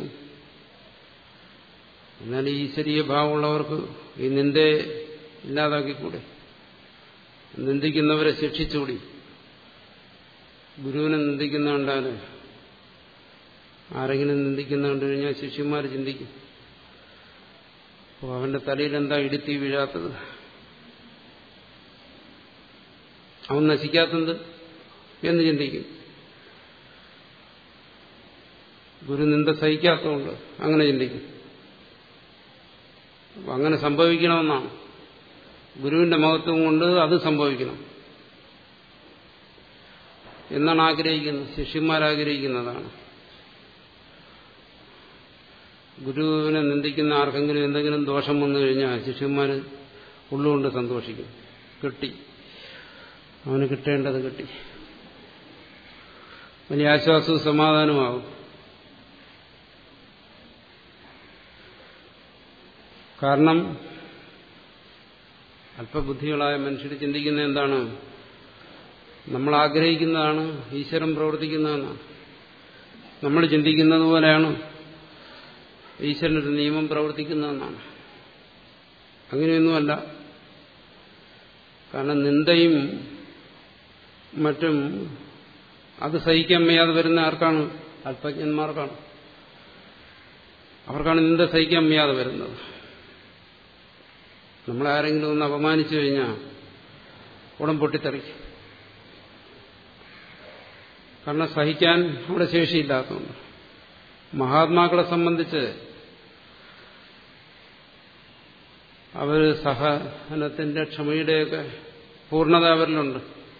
എന്നാൽ ഈ ഈശ്വരീയ ഭാവമുള്ളവർക്ക് ഈ നിന്ദയെ ഇല്ലാതാക്കിക്കൂടെ നിന്ദിക്കുന്നവരെ ശിക്ഷിച്ചുകൂടി ഗുരുവിനെ നിന്ദിക്കുന്ന കണ്ടാൽ ആരെങ്കിലും നിന്ദിക്കുന്ന കണ്ടു കഴിഞ്ഞാൽ ശിഷ്യന്മാർ ചിന്തിക്കും അപ്പോൾ അവന്റെ തലയിൽ എന്താ ഇടുത്തി വീഴാത്തത് അവൻ നശിക്കാത്തത് എന്ന് ചിന്തിക്കും ഗുരു നിന്ദ സഹിക്കാത്തതുകൊണ്ട് അങ്ങനെ ചിന്തിക്കും അങ്ങനെ സംഭവിക്കണമെന്നാണ് ഗുരുവിന്റെ മഹത്വം കൊണ്ട് അത് സംഭവിക്കണം എന്നാണ് ആഗ്രഹിക്കുന്നത് ശിഷ്യന്മാരാഗ്രഹിക്കുന്നതാണ് ഗുരുവിനെ നിന്ദിക്കുന്ന ആർക്കെങ്കിലും എന്തെങ്കിലും ദോഷം വന്നു കഴിഞ്ഞാൽ ശിഷ്യന്മാർ ഉള്ളുകൊണ്ട് സന്തോഷിക്കും കിട്ടി അവന് കിട്ടേണ്ടത് കിട്ടി വലിയ ആശ്വാസവും സമാധാനമാവും കാരണം അല്പബുദ്ധികളായ മനുഷ്യർ ചിന്തിക്കുന്ന എന്താണ് നമ്മൾ ആഗ്രഹിക്കുന്നതാണ് ഈശ്വരൻ പ്രവർത്തിക്കുന്നതെന്നാണ് നമ്മൾ ചിന്തിക്കുന്നത് പോലെയാണ് ഈശ്വരനൊരു നിയമം പ്രവർത്തിക്കുന്നതെന്നാണ് അങ്ങനെയൊന്നുമല്ല കാരണം നിന്ദയും മറ്റും അത് സഹിക്കാൻ വയ്യാതെ വരുന്ന ആർക്കാണ് അല്പജ്ഞന്മാർക്കാണ് അവർക്കാണ് നിന്ദ സഹിക്കാൻ വയ്യാതെ വരുന്നത് നമ്മളെ ആരെങ്കിലും ഒന്ന് അപമാനിച്ചു കഴിഞ്ഞാൽ ഉടൻ പൊട്ടിത്തെറിക്കും കാരണം സഹിക്കാൻ അവിടെ ശേഷിയില്ലാത്തതുകൊണ്ട് മഹാത്മാക്കളെ സംബന്ധിച്ച് അവർ സഹനത്തിന്റെ ക്ഷമയുടെയൊക്കെ പൂർണ്ണത അവരിലുണ്ട്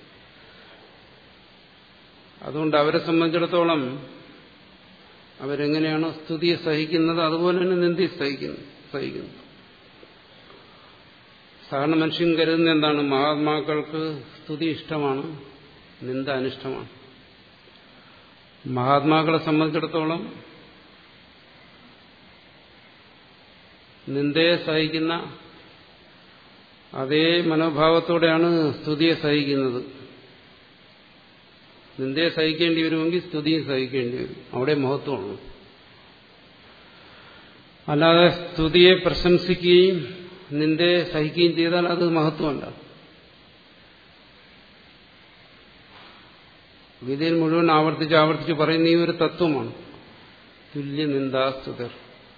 അതുകൊണ്ട് അവരെ സംബന്ധിച്ചിടത്തോളം അവരെങ്ങനെയാണോ സ്തുതിയെ സഹിക്കുന്നത് അതുപോലെ തന്നെ നിന്ദി സഹിക്കുന്നു സഹിക്കുന്നു സാധാരണ മനുഷ്യൻ കരുതുന്ന എന്താണ് മഹാത്മാക്കൾക്ക് സ്തുതി ഇഷ്ടമാണ് നിന്ദ അനിഷ്ടമാണ് മഹാത്മാക്കളെ സംബന്ധിച്ചിടത്തോളം നിന്ദയെ സഹിക്കുന്ന അതേ മനോഭാവത്തോടെയാണ് സ്തുതിയെ സഹിക്കുന്നത് നിന്ദയെ സഹിക്കേണ്ടി വരുമെങ്കിൽ സ്തുതിയും സഹിക്കേണ്ടി വരും അവിടെ മഹത്വമാണ് അല്ലാതെ സ്തുതിയെ പ്രശംസിക്കുകയും നിന്ദയെ സഹിക്കുകയും ചെയ്താൽ അത് മഹത്വമല്ല ഗീതയിൽ മുഴുവൻ ആവർത്തിച്ച് ആവർത്തിച്ച് പറയുന്ന ഈ ഒരു തത്വമാണ് തുല്യ നിന്ദാസ്തുതർ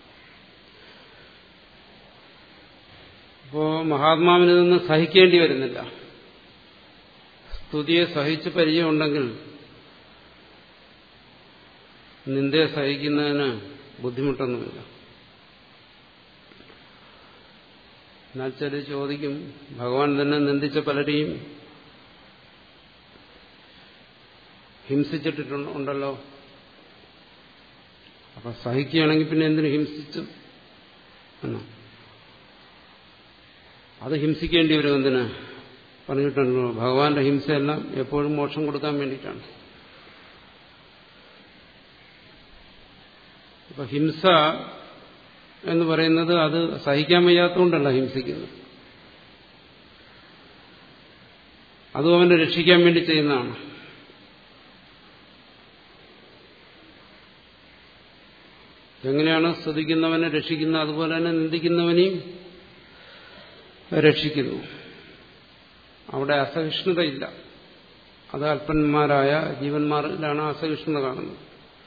അപ്പോ മഹാത്മാവിന് നിന്ന് സഹിക്കേണ്ടി വരുന്നില്ല സ്തുതിയെ സഹിച്ച് പരിചയമുണ്ടെങ്കിൽ നിന്ദയെ സഹിക്കുന്നതിന് ബുദ്ധിമുട്ടൊന്നുമില്ല എന്നാൽ ചില ചോദിക്കും ഭഗവാൻ തന്നെ നിന്ദിച്ച പലരെയും ഹിംസിച്ചിട്ടുണ്ടല്ലോ അപ്പൊ സഹിക്കുകയാണെങ്കിൽ പിന്നെ എന്തിനു ഹിംസിച്ചു എന്നോ അത് ഹിംസിക്കേണ്ടി വരും എന്തിന് പറഞ്ഞിട്ടുണ്ടല്ലോ ഭഗവാന്റെ ഹിംസയെല്ലാം എപ്പോഴും മോക്ഷം കൊടുക്കാൻ വേണ്ടിയിട്ടാണ് അപ്പൊ ഹിംസ എന്ന് പറയുന്നത് അത് സഹിക്കാൻ വയ്യാത്തതുകൊണ്ടല്ല ഹിംസിക്കുന്നത് അതും അവനെ രക്ഷിക്കാൻ വേണ്ടി ചെയ്യുന്നതാണ് എങ്ങനെയാണ് സ്തുതിക്കുന്നവനെ രക്ഷിക്കുന്നത് അതുപോലെ തന്നെ നിന്ദിക്കുന്നവനെയും രക്ഷിക്കുന്നു അവിടെ അസഹിഷ്ണുതയില്ല അത് അല്പന്മാരായ ജീവന്മാരിലാണ് അസഹിഷ്ണുത കാണുന്നത്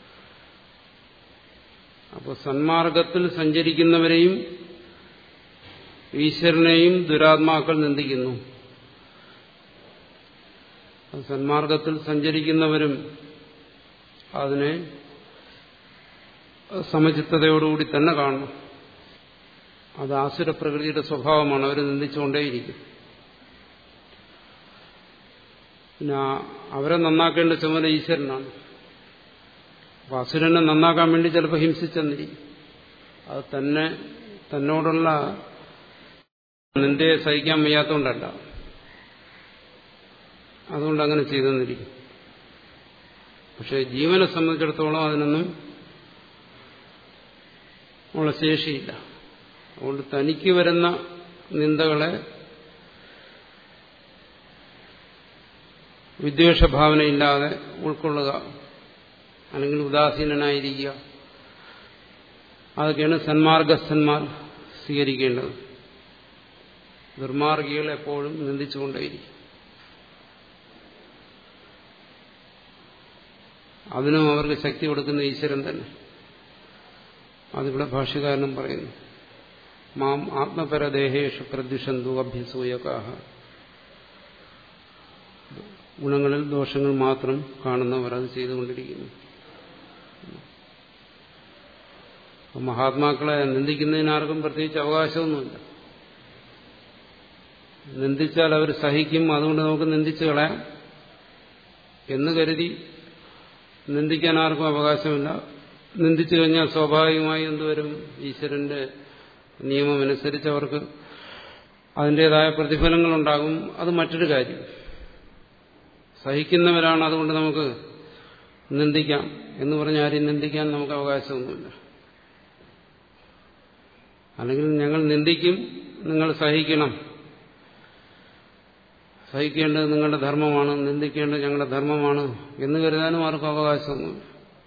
അപ്പോൾ സന്മാർഗത്തിൽ സഞ്ചരിക്കുന്നവരെയും ഈശ്വരനെയും ദുരാത്മാക്കൾ നിന്ദിക്കുന്നു സന്മാർഗത്തിൽ സഞ്ചരിക്കുന്നവരും അതിനെ സമചിത്തതയോടുകൂടി തന്നെ കാണണം അത് ആസുര പ്രകൃതിയുടെ സ്വഭാവമാണ് അവർ നിന്ദിച്ചുകൊണ്ടേയിരിക്കും പിന്നെ അവരെ നന്നാക്കേണ്ട ചുമതല ഈശ്വരനാണ് അപ്പൊ അസുരനെ നന്നാക്കാൻ വേണ്ടി ചിലപ്പോൾ ഹിംസിച്ചെന്നിരിക്കും അത് തന്നെ തന്നോടുള്ള നിന്റെ സഹിക്കാൻ വയ്യാത്തതുകൊണ്ടല്ല അതുകൊണ്ട് അങ്ങനെ ചെയ്തെന്നിരിക്കും പക്ഷെ ജീവനെ സംബന്ധിച്ചിടത്തോളം അതിനൊന്നും ഉള്ള ശേഷിയില്ല അതുകൊണ്ട് തനിക്ക് വരുന്ന നിന്ദകളെ വിദ്വേഷഭാവനയില്ലാതെ ഉൾക്കൊള്ളുക അല്ലെങ്കിൽ ഉദാസീനനായിരിക്കുക അതൊക്കെയാണ് സന്മാർഗസ്ഥന്മാർ സ്വീകരിക്കേണ്ടത് ദുർമാർഗികൾ എപ്പോഴും നിന്ദിച്ചുകൊണ്ടേയിരിക്കും അതിനും അവർക്ക് ശക്തി കൊടുക്കുന്ന ഈശ്വരൻ തന്നെ അതിവിടെ ഭാഷ്യകാരനും പറയുന്നു മാം ആത്മപരദേഹേഷു പ്രദ്യുഷന്തു അഭ്യസൂയകാഹ ഗുണങ്ങളിൽ ദോഷങ്ങൾ മാത്രം കാണുന്നവർ അത് ചെയ്തുകൊണ്ടിരിക്കുന്നു മഹാത്മാക്കളെ നിന്ദിക്കുന്നതിന് ആർക്കും പ്രത്യേകിച്ച് അവകാശമൊന്നുമില്ല നിന്ദിച്ചാൽ അവർ സഹിക്കും അതുകൊണ്ട് നമുക്ക് നിന്ദിച്ചു കളയാം എന്ന് കരുതി നിന്ദിക്കാൻ ആർക്കും അവകാശമില്ല നിന്ദിച്ചു കഴിഞ്ഞാൽ സ്വാഭാവികമായി എന്തുവരും ഈശ്വരന്റെ നിയമമനുസരിച്ച് അവർക്ക് അതിൻ്റെതായ പ്രതിഫലങ്ങളുണ്ടാകും അത് മറ്റൊരു കാര്യം സഹിക്കുന്നവരാണ് അതുകൊണ്ട് നമുക്ക് നിന്ദിക്കാം എന്ന് പറഞ്ഞ് ആരെയും നിന്ദിക്കാൻ നമുക്ക് അവകാശമൊന്നുമില്ല അല്ലെങ്കിൽ ഞങ്ങൾ നിന്ദിക്കും നിങ്ങൾ സഹിക്കണം സഹിക്കേണ്ടത് നിങ്ങളുടെ ധർമ്മമാണ് നിന്ദിക്കേണ്ടത് ഞങ്ങളുടെ ധർമ്മമാണ് എന്ന് കരുതാനും ആർക്കും അവകാശമൊന്നുമില്ല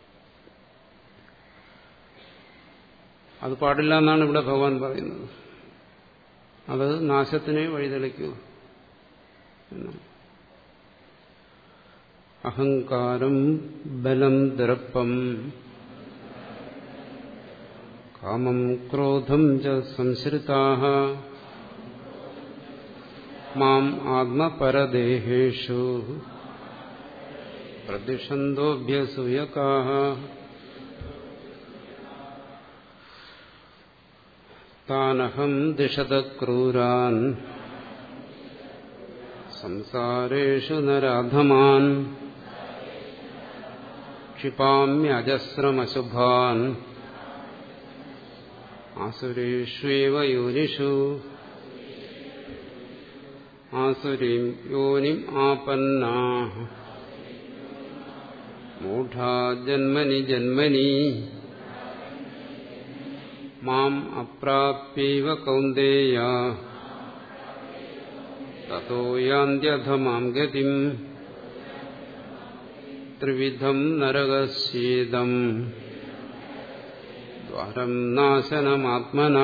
അത് പാടില്ല എന്നാണ് ഇവിടെ ഭഗവാൻ പറയുന്നത് അത് നാശത്തിനെ വഴിതെളിക്കൂ എന്നാണ് അഹങ്കാരം ബലം ദർപ്പം കാമം ക്രോധം ച സംശ്രിതാ മാം ആത്മപരദേഹേഷു പ്രതിഷന്തോഭ്യസൂയകാ താനഹം ദിശത ക്രൂരാൻ സംസാരേഷു നരാധമാൻ ക്ഷിപാമ്യജസ്രമശുഭാൻ ആസുരേഷ്വേവ യോനിഷു ആസുരീം യോനിം ആപന്നാ മൂഢാ ജന്മനി ജന്മനി മാം അപ്രാപ്യൈവ കൗന്ദേയ തതോ യാന്ത്യധമാം ഗതിം ത്രിവിധം നരകസ്യേദം ദ്വാരം നാശനമാത്മന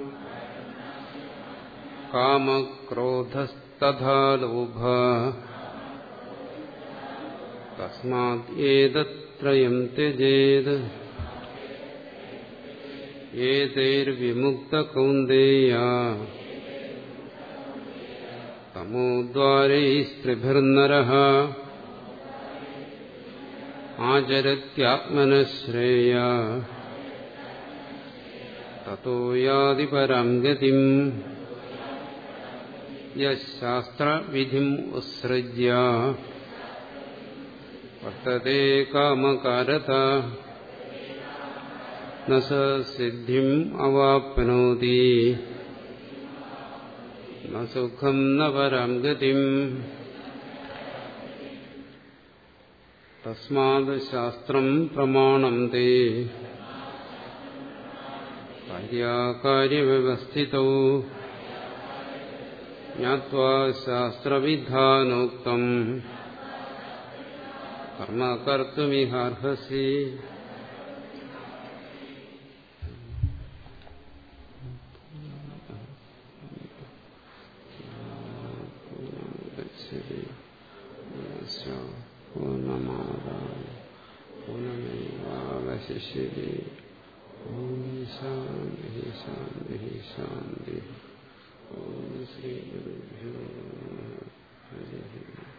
കാമക്രോധസ്തഥാ ലോഭ തസ്മാത് ഏതത്രയം ത്യജേത് ഏതൈർവിമുക്തകൗന്ദേയ തമോദ്വാരൈസ്ത്രിഭിർനരः ആചരത്യാത്മനശ്രേയ തतो യാതി പരാം ഗതിം യശാസ്ത്രവിധിം ഉത്സൃജ്യ വർത്തത്തെ കാമകാരത ന സ സിദ്ധിം അവാപ്നോതി ന സുഖം ന പരം ഗതിം തസ്മാത് ശാസ്ത്രം പ്രമാണം തേ കാര്യകാര്യവ്യവസ്ഥിതൗ ജ്ഞാത്വാ ശാസ്ത്രവിധാനോക്തം കർമ്മ കർത്തുമിഹാർഹസി പൂർണ്ണമാതായ പൂർണ്ണമേവാവശിഷ്യതേ ഓം ശാന്തി ശാന്തി ശാന്തി ഓം ശ്രീ ഗുരുഭ്യോ നമഃ ഹരി